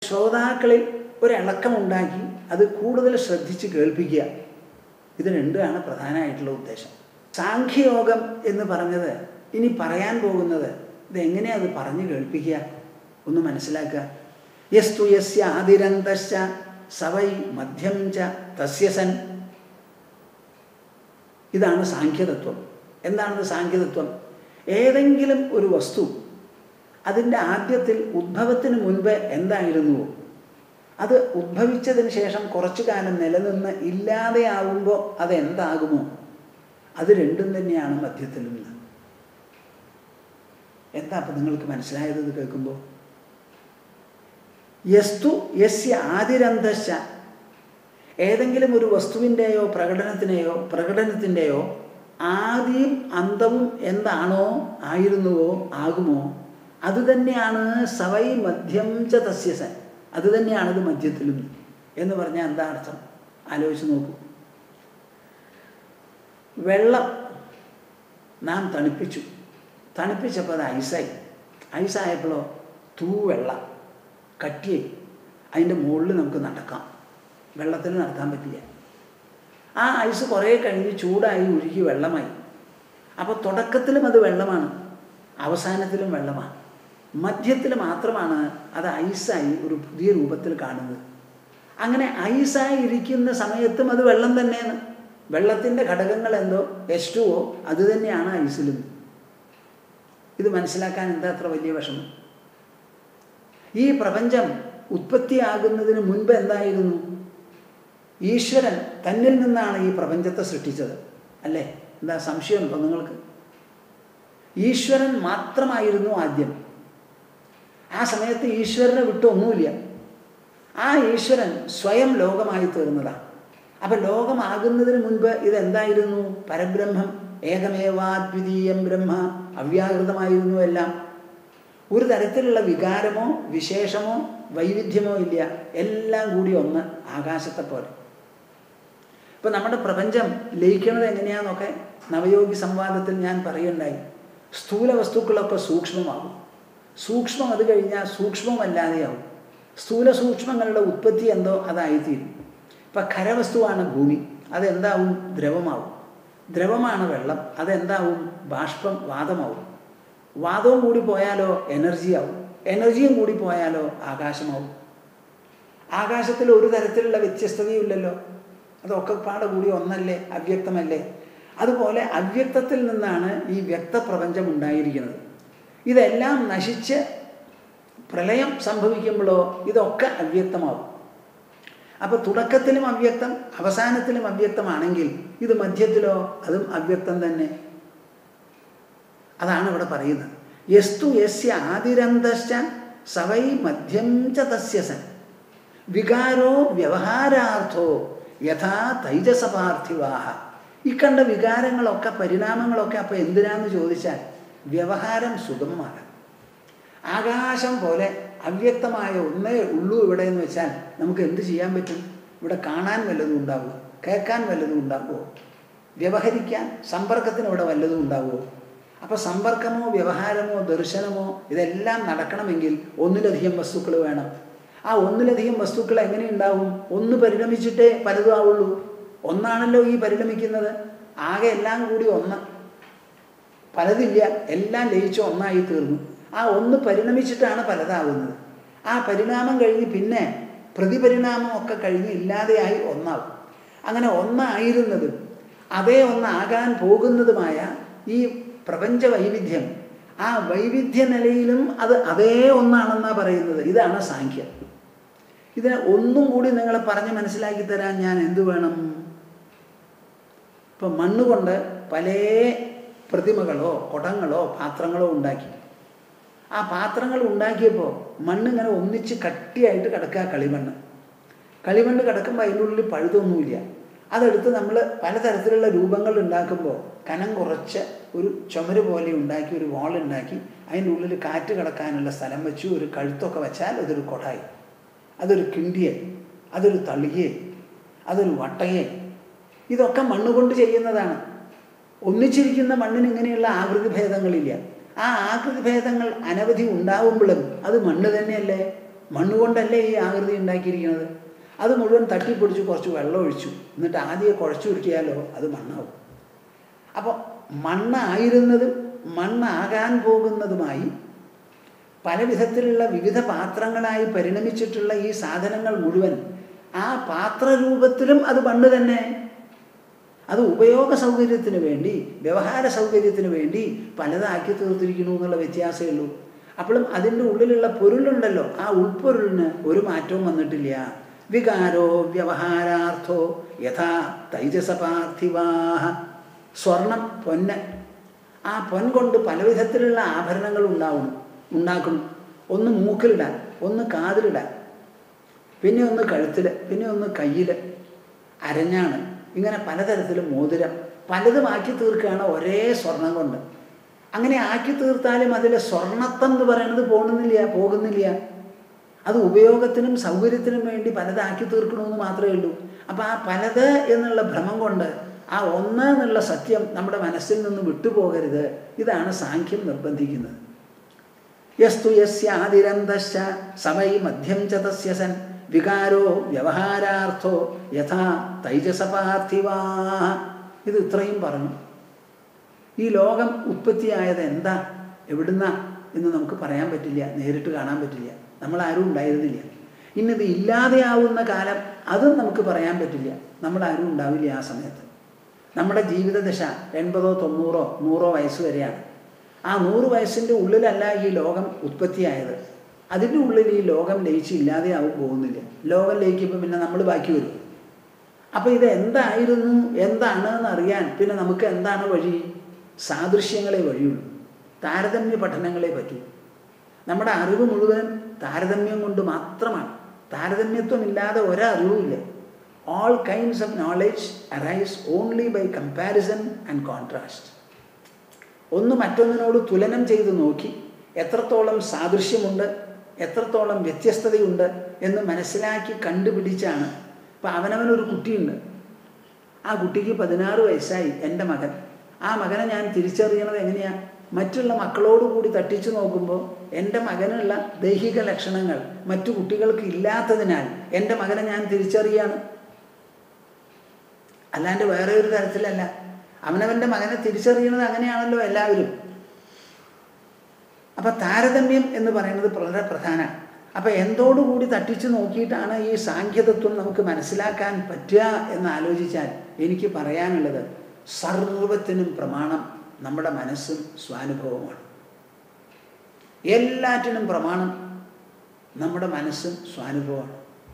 ശ്രോതാക്കളിൽ ഒരിളക്കമുണ്ടാക്കി അത് കൂടുതൽ ശ്രദ്ധിച്ച് കേൾപ്പിക്കുക ഇത് രണ്ടുമാണ് പ്രധാനമായിട്ടുള്ള ഉദ്ദേശം സാഖ്യയോഗം എന്ന് പറഞ്ഞത് ഇനി പറയാൻ പോകുന്നത് ഇത് എങ്ങനെയാ അത് പറഞ്ഞു കേൾപ്പിക്കുക ഒന്ന് മനസ്സിലാക്കുക യസ്തു യസ്യ ആദിരന്തശ്ച സവൈ മധ്യം ച തസ്യസൻ ഇതാണ് സാഖ്യതത്വം എന്താണത് സാഖ്യതത്വം ഏതെങ്കിലും ഒരു വസ്തു അതിൻ്റെ ആദ്യത്തിൽ ഉദ്ഭവത്തിന് മുൻപ് എന്തായിരുന്നുവോ അത് ഉദ്ഭവിച്ചതിന് ശേഷം കുറച്ചു കാലം നിലനിന്ന് ഇല്ലാതെയാവുമ്പോൾ അത് എന്താകുമോ അത് രണ്ടും തന്നെയാണ് മധ്യത്തിൽ നിന്ന് എന്താ അപ്പം നിങ്ങൾക്ക് മനസ്സിലായത് ഇത് കേൾക്കുമ്പോൾ യസ്തു യസ്യ ആദിരന്തശ ഏതെങ്കിലും ഒരു വസ്തുവിൻ്റെയോ പ്രകടനത്തിനെയോ പ്രകടനത്തിൻ്റെയോ ആദിയും അന്തവും എന്താണോ ആയിരുന്നുവോ ആകുമോ അത് തന്നെയാണ് സവൈ മധ്യം ച തസ്യസൻ അത് തന്നെയാണ് ഇത് മധ്യത്തിലും എന്ന് പറഞ്ഞാൽ എന്താ അർത്ഥം ആലോചിച്ച് നോക്കൂ വെള്ളം നാം തണുപ്പിച്ചു തണുപ്പിച്ചപ്പോൾ അത് ഐസായി ഐസായപ്പോഴോ തൂവെള്ള കട്ടിയായി അതിൻ്റെ മുകളിൽ നമുക്ക് നടക്കാം വെള്ളത്തിൽ നടക്കാൻ പറ്റില്ല ആ ഐസ് കുറേ കഴിഞ്ഞ് ചൂടായി ഉരുകി വെള്ളമായി അപ്പോൾ തുടക്കത്തിലും അത് വെള്ളമാണ് അവസാനത്തിലും വെള്ളമാണ് മധ്യത്തിൽ മാത്രമാണ് അത് ഐസായി ഒരു പുതിയ രൂപത്തിൽ കാണുന്നത് അങ്ങനെ ഐസായി ഇരിക്കുന്ന സമയത്തും അത് വെള്ളം തന്നെയാണ് വെള്ളത്തിൻ്റെ ഘടകങ്ങൾ എന്തോ എച്ച് ടു ഒ അത് തന്നെയാണ് ഐസിലും ഇത് മനസ്സിലാക്കാൻ എന്താ അത്ര വലിയ വിഷമം ഈ പ്രപഞ്ചം ഉത്പത്തിയാകുന്നതിന് മുൻപ് എന്തായിരുന്നു ഈശ്വരൻ തന്നിൽ നിന്നാണ് ഈ പ്രപഞ്ചത്തെ സൃഷ്ടിച്ചത് അല്ലേ എന്താ സംശയമുണ്ടോ നിങ്ങൾക്ക് ഈശ്വരൻ മാത്രമായിരുന്നു ആദ്യം ആ സമയത്ത് ഈശ്വരനെ വിട്ട് ഒന്നുമില്ല ആ ഈശ്വരൻ സ്വയം ലോകമായി തീർന്നതാണ് അപ്പം ലോകമാകുന്നതിന് മുൻപ് ഇതെന്തായിരുന്നു പരബ്രഹ്മം ഏകമേവാദ്വിതീയം ബ്രഹ്മ അവ്യാകൃതമായിരുന്നു എല്ലാം ഒരു തരത്തിലുള്ള വികാരമോ വിശേഷമോ വൈവിധ്യമോ ഇല്ല എല്ലാം കൂടി ഒന്ന് ആകാശത്തെ പോലെ ഇപ്പം നമ്മുടെ പ്രപഞ്ചം ലയിക്കുന്നത് എങ്ങനെയാണെന്നൊക്കെ നവയോഗി സംവാദത്തിൽ ഞാൻ പറയുണ്ടായി സ്ഥൂല വസ്തുക്കളൊക്കെ സൂക്ഷ്മമാകും സൂക്ഷ്മം അത് കഴിഞ്ഞാൽ സൂക്ഷ്മമല്ലാതെയാവും സ്ഥൂല സൂക്ഷ്മങ്ങളുടെ ഉത്പത്തി എന്തോ അതായിത്തീരും ഇപ്പം ഖരവസ്തുവാണ് ഭൂമി അതെന്താവും ദ്രവമാവും ദ്രവമാണ് വെള്ളം അതെന്താവും ബാഷ്പം വാദമാവും വാദവും കൂടി പോയാലോ എനർജി ആവും എനർജിയും കൂടി പോയാലോ ആകാശമാവും ആകാശത്തിൽ ഒരു തരത്തിലുള്ള വ്യത്യസ്തതയും ഇല്ലല്ലോ അതൊക്കെ പാടെ കൂടി ഒന്നല്ലേ അവ്യക്തമല്ലേ അതുപോലെ അവ്യക്തത്തിൽ നിന്നാണ് ഈ വ്യക്തപ്രപഞ്ചം ഉണ്ടായിരിക്കുന്നത് ഇതെല്ലാം നശിച്ച് പ്രളയം സംഭവിക്കുമ്പോഴോ ഇതൊക്കെ അവ്യക്തമാവും അപ്പോൾ തുടക്കത്തിലും അവ്യക്തം അവസാനത്തിലും അവ്യക്തമാണെങ്കിൽ ഇത് മധ്യത്തിലോ അതും അവ്യക്തം തന്നെ അതാണ് ഇവിടെ പറയുന്നത് യസ്തു യസ്യ ആദിരന്തശ്ച സവൈ മധ്യം ച തസ്യസൻ വികാരോ വ്യവഹാരാർത്ഥോ യഥാ തൈജസപാർത്ഥിവാഹ ഈ കണ്ട വികാരങ്ങളൊക്കെ പരിണാമങ്ങളൊക്കെ അപ്പോൾ എന്തിനാന്ന് ചോദിച്ചാൽ വ്യവഹാരം സുഗമമാകാൻ ആകാശം പോലെ അവ്യക്തമായ ഒന്നേ ഉള്ളൂ ഇവിടെ എന്ന് വെച്ചാൽ നമുക്ക് എന്ത് ചെയ്യാൻ പറ്റും ഇവിടെ കാണാൻ വല്ലതും ഉണ്ടാവുമോ കേൾക്കാൻ വല്ലതും ഉണ്ടാവുമോ വ്യവഹരിക്കാൻ സമ്പർക്കത്തിന് ഇവിടെ വല്ലതും ഉണ്ടാവുമോ അപ്പോൾ സമ്പർക്കമോ വ്യവഹാരമോ ദർശനമോ ഇതെല്ലാം നടക്കണമെങ്കിൽ ഒന്നിലധികം വസ്തുക്കൾ വേണം ആ ഒന്നിലധികം വസ്തുക്കൾ എങ്ങനെ ഉണ്ടാവും ഒന്ന് പരിണമിച്ചിട്ടേ പലതും ആവുള്ളൂ ഒന്നാണല്ലോ ഈ പരിണമിക്കുന്നത് ആകെ എല്ലാം കൂടി ഒന്ന് പലതില്ല എല്ലാം ലയിച്ച് ഒന്നായി തീർന്നു ആ ഒന്ന് പരിണമിച്ചിട്ടാണ് പലതാവുന്നത് ആ പരിണാമം കഴിഞ്ഞ് പിന്നെ പ്രതിപരിണാമം ഒക്കെ കഴിഞ്ഞ് ഇല്ലാതെയായി ഒന്നാവും അങ്ങനെ ഒന്നായിരുന്നതും അതേ ഒന്നാകാൻ പോകുന്നതുമായ ഈ പ്രപഞ്ച വൈവിധ്യം ആ വൈവിധ്യ നിലയിലും അത് അതേ ഒന്നാണെന്നാണ് പറയുന്നത് ഇതാണ് സാഖ്യം ഇതിനെ ഒന്നും കൂടി നിങ്ങളെ പറഞ്ഞ് മനസ്സിലാക്കി തരാൻ ഞാൻ എന്തു വേണം ഇപ്പം മണ്ണുകൊണ്ട് പല പ്രതിമകളോ കുടങ്ങളോ പാത്രങ്ങളോ ഉണ്ടാക്കി ആ പാത്രങ്ങൾ ഉണ്ടാക്കിയപ്പോൾ മണ്ണിങ്ങനെ ഒന്നിച്ച് കട്ടിയായിട്ട് കിടക്കുക കളിമണ്ണ് കളിമണ്ണ് കിടക്കുമ്പോൾ അതിൻ്റെ ഉള്ളിൽ പഴുതൊന്നുമില്ല അതെടുത്ത് നമ്മൾ പലതരത്തിലുള്ള രൂപങ്ങൾ ഉണ്ടാക്കുമ്പോൾ കനം കുറച്ച് ഒരു ചുമര് പോലെ ഉണ്ടാക്കി ഒരു വാളുണ്ടാക്കി അതിൻ്റെ ഉള്ളിൽ കാറ്റ് കിടക്കാനുള്ള സ്ഥലം വെച്ചു ഒരു കഴുത്തൊക്കെ വെച്ചാൽ അതൊരു കൊടായി അതൊരു കിണ്ടിയെ അതൊരു തളിയെ അതൊരു വട്ടയെ ഇതൊക്കെ മണ്ണ് കൊണ്ട് ചെയ്യുന്നതാണ് ഒന്നിച്ചിരിക്കുന്ന മണ്ണിന് ഇങ്ങനെയുള്ള ആകൃതി ഭേദങ്ങളില്ല ആ ആകൃതി ഭേദങ്ങൾ അനവധി ഉണ്ടാവുമ്പോഴും അത് മണ്ണ് തന്നെയല്ലേ മണ്ണുകൊണ്ടല്ലേ ഈ ആകൃതി ഉണ്ടാക്കിയിരിക്കുന്നത് അത് മുഴുവൻ തട്ടിപ്പൊടിച്ച് കുറച്ച് വെള്ളം ഒഴിച്ചു എന്നിട്ട് ആദ്യം കുഴച്ചു കിട്ടിയാലോ അത് മണ്ണാവും അപ്പോൾ മണ്ണായിരുന്നതും മണ്ണാകാൻ പോകുന്നതുമായി പല വിധത്തിലുള്ള വിവിധ പാത്രങ്ങളായി പരിണമിച്ചിട്ടുള്ള ഈ സാധനങ്ങൾ മുഴുവൻ ആ പാത്രരൂപത്തിലും അത് മണ്ണ് തന്നെ അത് ഉപയോഗ സൗകര്യത്തിന് വേണ്ടി വ്യവഹാര സൗകര്യത്തിന് വേണ്ടി പലതാക്കി തീർത്തിരിക്കുന്നു എന്നുള്ള വ്യത്യാസമേ ഉള്ളൂ അപ്പോഴും അതിൻ്റെ ഉള്ളിലുള്ള പൊരുളുണ്ടല്ലോ ആ ഉൾപ്പൊരുളിന് ഒരു മാറ്റവും വന്നിട്ടില്ല വികാരോ വ്യവഹാരാർത്ഥോ യഥാ തൈജസപാർത്ഥിവാഹ സ്വർണം പൊന്ന് ആ പൊൻ കൊണ്ട് പല വിധത്തിലുള്ള ആഭരണങ്ങൾ ഉണ്ടാവും ഉണ്ടാക്കണം ഒന്ന് മൂക്കിലിടാൻ ഒന്ന് കാതിലിടാൻ പിന്നെ ഒന്ന് കഴുത്തിൽ പിന്നെ ഒന്ന് കയ്യിൽ അരഞ്ഞാണ് ഇങ്ങനെ പലതരത്തിൽ മോതിരം പലതും ആക്കി തീർക്കുകയാണ് ഒരേ സ്വർണം കൊണ്ട് അങ്ങനെ ആക്കി തീർത്താലും അതിലെ സ്വർണത്വം എന്ന് പറയുന്നത് പോകുന്നില്ല പോകുന്നില്ല അത് ഉപയോഗത്തിനും സൗകര്യത്തിനും വേണ്ടി പലതാക്കി തീർക്കണമെന്ന് മാത്രമേ ഉള്ളൂ അപ്പോൾ ആ പലത് എന്നുള്ള ഭ്രമം കൊണ്ട് ആ ഒന്ന് എന്നുള്ള സത്യം നമ്മുടെ മനസ്സിൽ നിന്ന് വിട്ടുപോകരുത് ഇതാണ് സാഖ്യം നിർബന്ധിക്കുന്നത് യസ്തു യസ്യാതിരന്തശ്ച സമൈ മധ്യം ച തസ്യ സൻ വികാരോ വ്യവഹാരാർത്ഥോ യഥാ തൈജസപാർത്ഥിവാ ഇത് ഇത്രയും പറഞ്ഞു ഈ ലോകം ഉത്പത്തിയായത് എന്താ എവിടുന്ന എന്ന് നമുക്ക് പറയാൻ പറ്റില്ല നേരിട്ട് കാണാൻ പറ്റില്ല നമ്മളാരും ഉണ്ടായിരുന്നില്ല ഇന്നിത് ഇല്ലാതെയാവുന്ന കാലം അതും നമുക്ക് പറയാൻ പറ്റില്ല നമ്മളാരും ഉണ്ടാവില്ല ആ സമയത്ത് നമ്മുടെ ജീവിതദശ എൺപതോ തൊണ്ണൂറോ നൂറോ വയസ്സ് വരെയാണ് ആ നൂറ് വയസ്സിൻ്റെ ഉള്ളിലല്ല ഈ ലോകം ഉത്പത്തിയായത് അതിൻ്റെ ഉള്ളിൽ ഈ ലോകം ലയിച്ച് ഇല്ലാതെയാവും പോകുന്നില്ല ലോകം ലയിക്കുമ്പോൾ പിന്നെ നമ്മൾ ബാക്കി വരും അപ്പോൾ ഇത് എന്തായിരുന്നു എന്താണ് എന്ന് അറിയാൻ പിന്നെ നമുക്ക് എന്താണ് വഴി സാദൃശ്യങ്ങളെ വഴിയുള്ളൂ താരതമ്യ പഠനങ്ങളെ പറ്റൂ നമ്മുടെ അറിവ് മുഴുവൻ താരതമ്യം കൊണ്ട് മാത്രമാണ് താരതമ്യത്വമില്ലാതെ ഒരറിവുമില്ല all kinds of knowledge arise only by comparison and contrast ഒന്ന് മറ്റൊന്നിനോട് തുലനം ചെയ്ത് നോക്കി എത്രത്തോളം സാദൃശ്യമുണ്ട് എത്രത്തോളം വ്യത്യസ്തതയുണ്ട് എന്ന് മനസ്സിലാക്കി കണ്ടുപിടിച്ചാണ് ഇപ്പം അവനവനൊരു കുട്ടിയുണ്ട് ആ കുട്ടിക്ക് പതിനാറ് വയസ്സായി എൻ്റെ മകൻ ആ മകനെ ഞാൻ തിരിച്ചറിയണത് എങ്ങനെയാണ് മറ്റുള്ള മക്കളോട് കൂടി തട്ടിച്ചു നോക്കുമ്പോൾ എൻ്റെ മകനുള്ള ദൈഹിക ലക്ഷണങ്ങൾ മറ്റു കുട്ടികൾക്ക് ഇല്ലാത്തതിനാൽ എൻ്റെ മകനെ ഞാൻ തിരിച്ചറിയാണ് അല്ലാണ്ട് വേറെ ഒരു തരത്തിലല്ല അവനവൻ്റെ മകനെ തിരിച്ചറിയണത് അങ്ങനെയാണല്ലോ എല്ലാവരും അപ്പം താരതമ്യം എന്ന് പറയുന്നത് വളരെ പ്രധാനമാണ് അപ്പം എന്തോടുകൂടി തട്ടിച്ചു നോക്കിയിട്ടാണ് ഈ സാഖ്യതത്വം നമുക്ക് മനസ്സിലാക്കാൻ പറ്റുക എന്ന് ആലോചിച്ചാൽ എനിക്ക് പറയാനുള്ളത് സർവത്തിനും പ്രമാണം നമ്മുടെ മനസ്സും സ്വാനുഭവമാണ് എല്ലാറ്റിനും പ്രമാണം നമ്മുടെ മനസ്സും സ്വാനുഭവമാണ്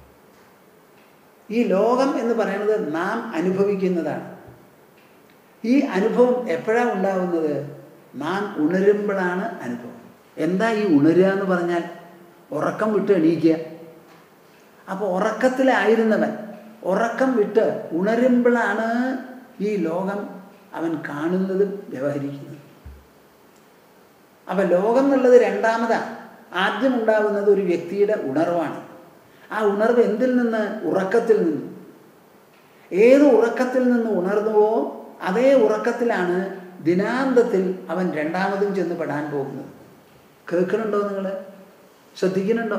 ഈ ലോകം എന്ന് പറയുന്നത് നാം അനുഭവിക്കുന്നതാണ് ഈ അനുഭവം എപ്പോഴാണ് ഉണ്ടാവുന്നത് നാം ഉണരുമ്പോഴാണ് അനുഭവം എന്താ ഈ ഉണരുക എന്ന് പറഞ്ഞാൽ ഉറക്കം വിട്ട് എണീക്കുക അപ്പോൾ ഉറക്കത്തിലായിരുന്നവൻ ഉറക്കം വിട്ട് ഉണരുമ്പോഴാണ് ഈ ലോകം അവൻ കാണുന്നതും വ്യവഹരിക്കുന്നതും അപ്പം ലോകം എന്നുള്ളത് രണ്ടാമതാണ് ആദ്യം ഉണ്ടാകുന്നത് ഒരു വ്യക്തിയുടെ ഉണർവാണ് ആ ഉണർവ് എന്തിൽ നിന്ന് ഉറക്കത്തിൽ നിന്ന് ഏത് ഉറക്കത്തിൽ നിന്ന് ഉണർന്നുവോ അതേ ഉറക്കത്തിലാണ് ദിനാന്തത്തിൽ അവൻ രണ്ടാമതും ചെന്ന് പെടാൻ പോകുന്നത് കേൾക്കുന്നുണ്ടോ നിങ്ങൾ ശ്രദ്ധിക്കുന്നുണ്ടോ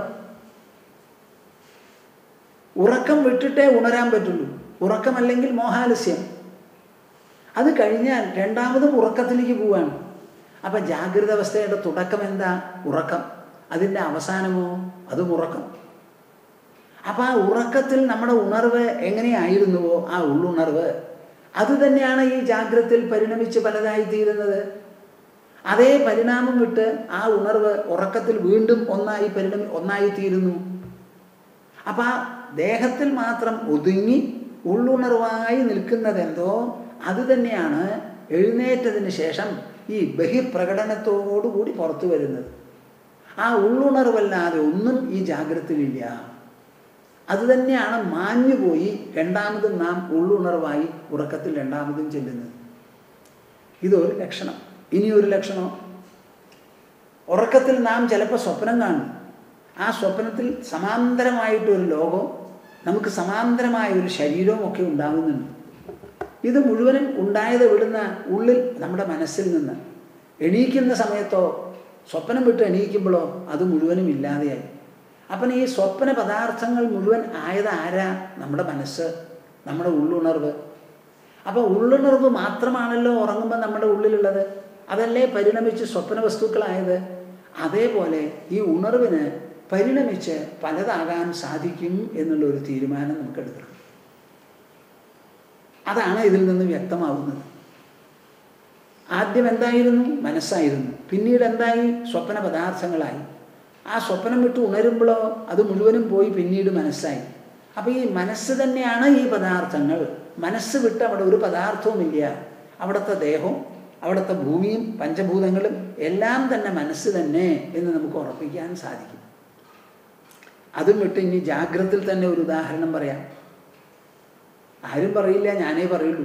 ഉറക്കം വിട്ടിട്ടേ ഉണരാൻ പറ്റുള്ളൂ ഉറക്കമല്ലെങ്കിൽ മോഹാലസ്യം അത് കഴിഞ്ഞാൽ രണ്ടാമതും ഉറക്കത്തിലേക്ക് പോവാണ് അപ്പം ജാഗ്രത അവസ്ഥയുടെ തുടക്കം എന്താ ഉറക്കം അതിൻ്റെ അവസാനമോ അതും ഉറക്കം അപ്പം ആ ഉറക്കത്തിൽ നമ്മുടെ ഉണർവ് എങ്ങനെയായിരുന്നുവോ ആ ഉള്ളുണർവ് അത് തന്നെയാണ് ഈ ജാഗ്രതയിൽ പരിണമിച്ച് പലതായി തീരുന്നത് അതേ പരിണാമം വിട്ട് ആ ഉണർവ് ഉറക്കത്തിൽ വീണ്ടും ഒന്നായി പരിണമി ഒന്നായി തീരുന്നു അപ്പം ആ ദേഹത്തിൽ മാത്രം ഒതുങ്ങി ഉള്ളുണർവായി നിൽക്കുന്നതെന്തോ അത് തന്നെയാണ് എഴുന്നേറ്റതിന് ശേഷം ഈ ബഹിപ്രകടനത്തോടുകൂടി പുറത്തു വരുന്നത് ആ ഉള്ളുണർവല്ലാതെ ഒന്നും ഈ ജാഗ്രതയിലില്ല അത് തന്നെയാണ് മാഞ്ഞുപോയി രണ്ടാമതും നാം ഉള്ളുണർവായി ഉറക്കത്തിൽ രണ്ടാമതും ചെല്ലുന്നത് ഇതൊരു ലക്ഷണം ഇനിയൊരു ലക്ഷണം ഉറക്കത്തിൽ നാം ചിലപ്പോൾ സ്വപ്നം കാണും ആ സ്വപ്നത്തിൽ സമാന്തരമായിട്ടൊരു ലോകവും നമുക്ക് സമാന്തരമായ ഒരു ശരീരവും ഒക്കെ ഉണ്ടാകുന്നുണ്ട് ഇത് മുഴുവനും ഉണ്ടായത് വിടുന്ന ഉള്ളിൽ നമ്മുടെ മനസ്സിൽ നിന്ന് എണീക്കുന്ന സമയത്തോ സ്വപ്നം വിട്ട് എണീക്കുമ്പോഴോ അത് മുഴുവനും ഇല്ലാതെയായി അപ്പം ഈ സ്വപ്ന പദാർത്ഥങ്ങൾ മുഴുവൻ ആയത് ആരാ നമ്മുടെ മനസ്സ് നമ്മുടെ ഉള്ളുണർവ് അപ്പോൾ ഉള്ളുണർവ് മാത്രമാണല്ലോ ഉറങ്ങുമ്പോൾ നമ്മുടെ ഉള്ളിലുള്ളത് അതല്ലേ പരിണമിച്ച് സ്വപ്ന വസ്തുക്കളായത് അതേപോലെ ഈ ഉണർവിന് പരിണമിച്ച് പലതാകാൻ സാധിക്കും എന്നുള്ള ഒരു തീരുമാനം നമുക്ക് എടുക്കണം അതാണ് ഇതിൽ നിന്ന് വ്യക്തമാവുന്നത് ആദ്യം എന്തായിരുന്നു മനസ്സായിരുന്നു പിന്നീട് എന്തായി സ്വപ്ന പദാർത്ഥങ്ങളായി ആ സ്വപ്നം വിട്ട് ഉണരുമ്പോഴോ അത് മുഴുവനും പോയി പിന്നീട് മനസ്സായി അപ്പോൾ ഈ മനസ്സ് തന്നെയാണ് ഈ പദാർത്ഥങ്ങൾ മനസ്സ് വിട്ട് അവിടെ ഒരു പദാർത്ഥവുമില്ല അവിടുത്തെ ദേഹവും അവിടുത്തെ ഭൂമിയും പഞ്ചഭൂതങ്ങളും എല്ലാം തന്നെ മനസ്സ് തന്നെ എന്ന് നമുക്ക് ഉറപ്പിക്കാൻ സാധിക്കും അതും വിട്ട് ഇനി ജാഗ്രതയിൽ തന്നെ ഒരു ഉദാഹരണം പറയാം ആരും പറയില്ല ഞാനേ പറയുള്ളൂ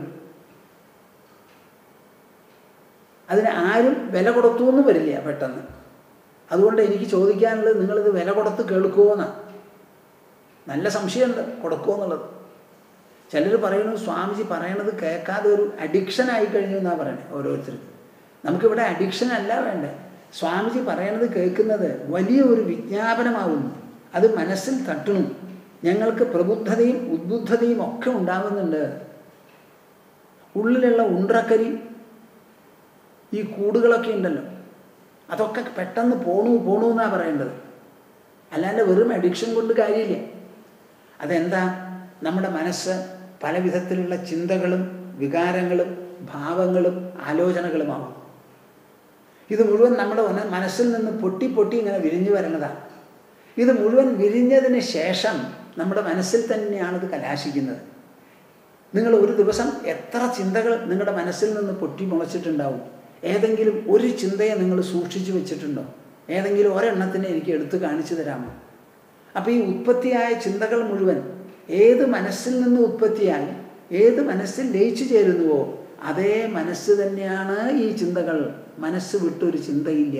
അതിന് ആരും വില കൊടുത്തു എന്ന് വരില്ല പെട്ടെന്ന് അതുകൊണ്ട് എനിക്ക് ചോദിക്കാനുള്ളത് നിങ്ങളിത് വില കൊടുത്ത് കേൾക്കുമോ എന്നാണ് നല്ല സംശയമുണ്ട് കൊടുക്കുമോ എന്നുള്ളത് ചിലർ പറയുന്നു സ്വാമിജി പറയണത് കേൾക്കാതെ ഒരു അഡിക്ഷൻ ആയി കഴിഞ്ഞു എന്നാണ് പറയണത് ഓരോരുത്തർക്കും നമുക്കിവിടെ അഡിക്ഷൻ അല്ല വേണ്ടേ സ്വാമിജി പറയണത് കേൾക്കുന്നത് വലിയ ഒരു വിജ്ഞാപനമാവുന്നു അത് മനസ്സിൽ തട്ടണം ഞങ്ങൾക്ക് പ്രബുദ്ധതയും ഉദ്ബുദ്ധതയും ഒക്കെ ഉണ്ടാവുന്നുണ്ട് ഉള്ളിലുള്ള ഉണ്ട്രക്കരി ഈ കൂടുകളൊക്കെ ഉണ്ടല്ലോ അതൊക്കെ പെട്ടെന്ന് പോണു പോണു എന്നാണ് പറയേണ്ടത് അല്ലാണ്ട് വെറും അഡിക്ഷൻ കൊണ്ട് കാര്യമില്ല അതെന്താ നമ്മുടെ മനസ്സ് പല വിധത്തിലുള്ള ചിന്തകളും വികാരങ്ങളും ഭാവങ്ങളും ആലോചനകളുമാവും ഇത് മുഴുവൻ നമ്മുടെ മന- മനസ്സിൽ നിന്ന് പൊട്ടി പൊട്ടി ഇങ്ങനെ വിരിഞ്ഞു വരണതാണ് ഇത് മുഴുവൻ വിരിഞ്ഞതിന് ശേഷം നമ്മുടെ മനസ്സിൽ തന്നെയാണ് ഇത് കലാശിക്കുന്നത് നിങ്ങൾ ഒരു ദിവസം എത്ര ചിന്തകൾ നിങ്ങളുടെ മനസ്സിൽ നിന്ന് പൊട്ടി മുളച്ചിട്ടുണ്ടാവും ഏതെങ്കിലും ഒരു ചിന്തയെ നിങ്ങൾ സൂക്ഷിച്ചു വെച്ചിട്ടുണ്ടോ ഏതെങ്കിലും ഒരെണ്ണത്തിനെ എനിക്ക് എടുത്തു കാണിച്ചു തരാമോ അപ്പോൾ ഈ ഉത്പത്തിയായ ചിന്തകൾ മുഴുവൻ ഏത് മനസ്സിൽ നിന്ന് ഉത്പത്തിയായി ഏത് മനസ്സിൽ ലയിച്ചു ചേരുന്നുവോ അതേ മനസ്സ് തന്നെയാണ് ഈ ചിന്തകൾ മനസ്സ് വിട്ടൊരു ചിന്തയില്ല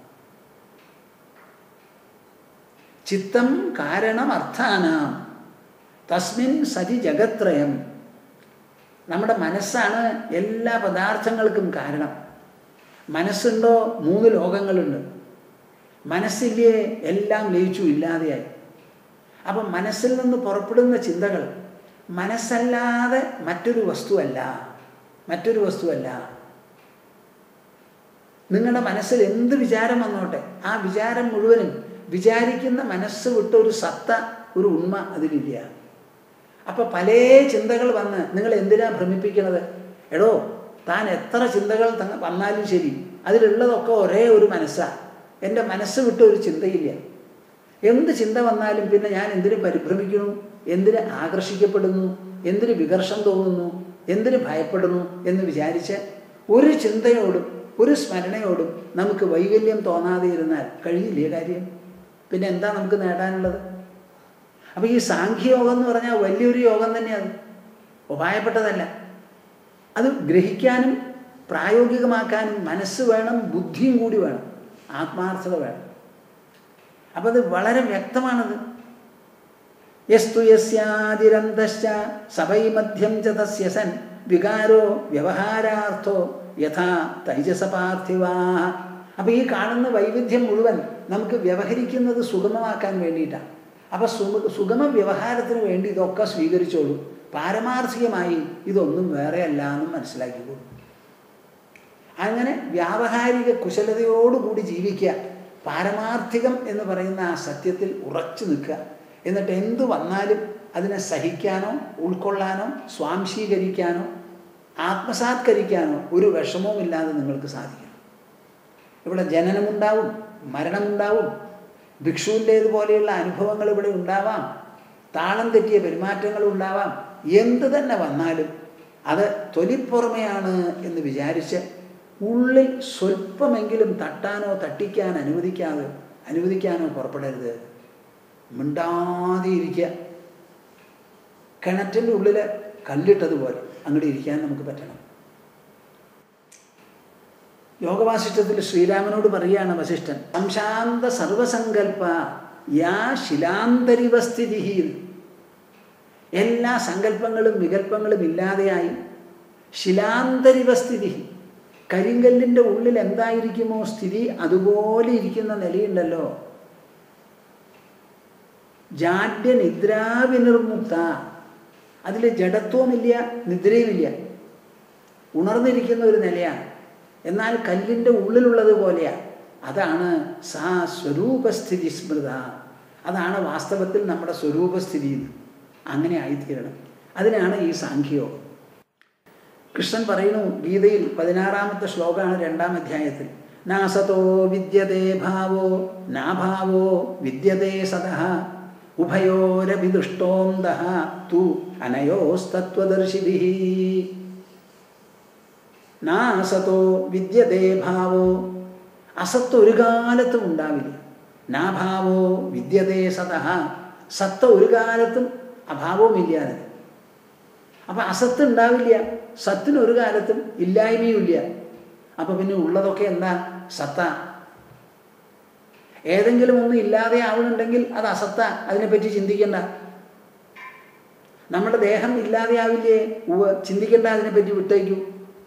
ചിത്തം കാരണം അർത്ഥാനാം തസ്മിൻ സതി ജഗത്രയം നമ്മുടെ മനസ്സാണ് എല്ലാ പദാർത്ഥങ്ങൾക്കും കാരണം മനസ്സുണ്ടോ മൂന്ന് ലോകങ്ങളുണ്ട് മനസ്സില്ലേ എല്ലാം ലയിച്ചു ഇല്ലാതെയായി അപ്പം മനസ്സിൽ നിന്ന് പുറപ്പെടുന്ന ചിന്തകൾ മനസ്സല്ലാതെ മറ്റൊരു വസ്തുവല്ല മറ്റൊരു വസ്തുവല്ല നിങ്ങളുടെ മനസ്സിൽ എന്ത് വിചാരം വന്നോട്ടെ ആ വിചാരം മുഴുവനും വിചാരിക്കുന്ന മനസ്സ് വിട്ട ഒരു സത്ത ഒരു ഉണ്മ അതിലില്ല അപ്പൊ പല ചിന്തകൾ വന്ന് നിങ്ങൾ എന്തിനാ ഭ്രമിപ്പിക്കണത് എടോ താൻ എത്ര ചിന്തകൾ തങ്ങ- വന്നാലും ശരി അതിലുള്ളതൊക്കെ ഒരേ ഒരു മനസ്സാ എൻ്റെ മനസ്സ് വിട്ട ഒരു ചിന്തയില്ല എന്ത് ചിന്ത വന്നാലും പിന്നെ ഞാൻ എന്തിനു പരിഭ്രമിക്കുന്നു എന്തിന് ആകർഷിക്കപ്പെടുന്നു എന്തിന് വികർഷം തോന്നുന്നു എന്തിന് ഭയപ്പെടുന്നു എന്ന് വിചാരിച്ച് ഒരു ചിന്തയോടും ഒരു സ്മരണയോടും നമുക്ക് വൈകല്യം തോന്നാതെ ഇരുന്നാൽ കഴിയില്ലേ കാര്യം പിന്നെ എന്താ നമുക്ക് നേടാനുള്ളത് അപ്പോൾ ഈ സാഖ്യയോഗം എന്ന് പറഞ്ഞാൽ വലിയൊരു യോഗം തന്നെയാണ് ഉപായപ്പെട്ടതല്ല അത് ഗ്രഹിക്കാനും പ്രായോഗികമാക്കാനും മനസ്സ് വേണം ബുദ്ധിയും കൂടി വേണം ആത്മാർത്ഥത വേണം അപ്പം അത് വളരെ വ്യക്തമാണത് യസ്തു യസ്യാതിരന്തശ്ച സഭൈ മധ്യം ച തസ്യ സൻ വികാരോ വ്യവഹാരാർത്ഥോ യഥാ തൈജസപാർത്ഥിവാ അപ്പം ഈ കാണുന്ന വൈവിധ്യം മുഴുവൻ നമുക്ക് വ്യവഹരിക്കുന്നത് സുഗമമാക്കാൻ വേണ്ടിയിട്ടാണ് അപ്പം സുഗ സുഗമ വ്യവഹാരത്തിന് വേണ്ടി ഇതൊക്കെ സ്വീകരിച്ചോളൂ പാരമാർത്ഥികമായി ഇതൊന്നും വേറെയല്ല എന്നും മനസ്സിലാക്കിക്കോളൂ അങ്ങനെ വ്യാവഹാരിക കുശലതയോടുകൂടി ജീവിക്കുക പാരമാർത്ഥികം എന്ന് പറയുന്ന ആ സത്യത്തിൽ ഉറച്ചു നിൽക്കുക എന്നിട്ട് എന്തു വന്നാലും അതിനെ സഹിക്കാനോ ഉൾക്കൊള്ളാനോ സ്വാംശീകരിക്കാനോ ആത്മസാത്കരിക്കാനോ ഒരു വിഷമവും ഇല്ലാതെ നിങ്ങൾക്ക് സാധിക്കണം ഇവിടെ ജനനമുണ്ടാവും മരണമുണ്ടാവും ഭിക്ഷുവിൻ്റേതുപോലെയുള്ള അനുഭവങ്ങൾ ഇവിടെ ഉണ്ടാവാം താളം തെറ്റിയ പെരുമാറ്റങ്ങൾ ഉണ്ടാവാം എന്ത് തന്നെ വന്നാലും അത് തൊലിപ്പുറമെയാണ് എന്ന് വിചാരിച്ച് ഉള്ളിൽ സ്വല്പമെങ്കിലും തട്ടാനോ തട്ടിക്കാൻ അനുവദിക്കാതെ അനുവദിക്കാനോ പുറപ്പെടരുത് മിണ്ടാതെ ഇരിക്കുക കിണറ്റിൻ്റെ ഉള്ളിൽ കല്ലിട്ടതുപോലെ അങ്ങോട്ട് ഇരിക്കാൻ നമുക്ക് പറ്റണം യോഗവാസിഷ്ടത്തിൽ ശ്രീരാമനോട് പറയുകയാണ് വസിഷ്ഠൻ സംശാന്ത സർവസങ്കല്പ യാ ശിലാന്തരിവസ്ഥിതി എല്ലാ സങ്കല്പങ്ങളും വികല്പങ്ങളും ഇല്ലാതെയായി ശിലാന്തരിവസ്ഥിതി കരിങ്കല്ലിൻ്റെ ഉള്ളിൽ എന്തായിരിക്കുമോ സ്ഥിതി അതുപോലെ ഇരിക്കുന്ന നിലയുണ്ടല്ലോ ജാഡ്യ നിദ്രാവിനിർമുക്ത അതിൽ ജഡത്വമില്ല നിദ്രയുമില്ല ഉണർന്നിരിക്കുന്ന ഒരു നിലയാണ് എന്നാൽ കല്ലിൻ്റെ ഉള്ളിലുള്ളത് പോലെയാണ് അതാണ് സാ സ്വരൂപസ്ഥിതി സ്മൃത അതാണ് വാസ്തവത്തിൽ നമ്മുടെ സ്വരൂപസ്ഥിതി എന്ന്. അങ്ങനെ ആയിത്തീരണം അതിനാണ് ഈ സാഖ്യയോഗം കൃഷ്ണൻ പറയുന്നു ഗീതയിൽ പതിനാറാമത്തെ ശ്ലോകമാണ് രണ്ടാം അധ്യായത്തിൽ നാസതോ വിദ്യതേ ഭാവോ നാഭാവോ വിദ്യതേ സതഃ ഉഭയോരഭിദുഷ്ടോന്തഃ തു അനയോസ്തത്വദർശിഭിः നാസതോ വിദ്യതേ ഭാവോ അസത്ത് ഒരു കാലത്തും ഉണ്ടാവില്ല നാഭാവോ വിദ്യതേ സതഃ സത്ത ഒരു കാലത്തും അഭാവവുമില്ലാതെ അപ്പം അസത്ത് ഉണ്ടാവില്ല സത്തിന് ഒരു കാലത്തും ഇല്ലായ്മയുമില്ല അപ്പം പിന്നെ ഉള്ളതൊക്കെ എന്താ സത്ത ഏതെങ്കിലും ഒന്നും ഇല്ലാതെ ആവുന്നുണ്ടെങ്കിൽ അത് അസത്ത അതിനെപ്പറ്റി ചിന്തിക്കണ്ട നമ്മുടെ ദേഹം ഇല്ലാതെ ആവില്ലേ ഉവ്വ് ചിന്തിക്കണ്ട അതിനെപ്പറ്റി വിട്ടേക്കൂ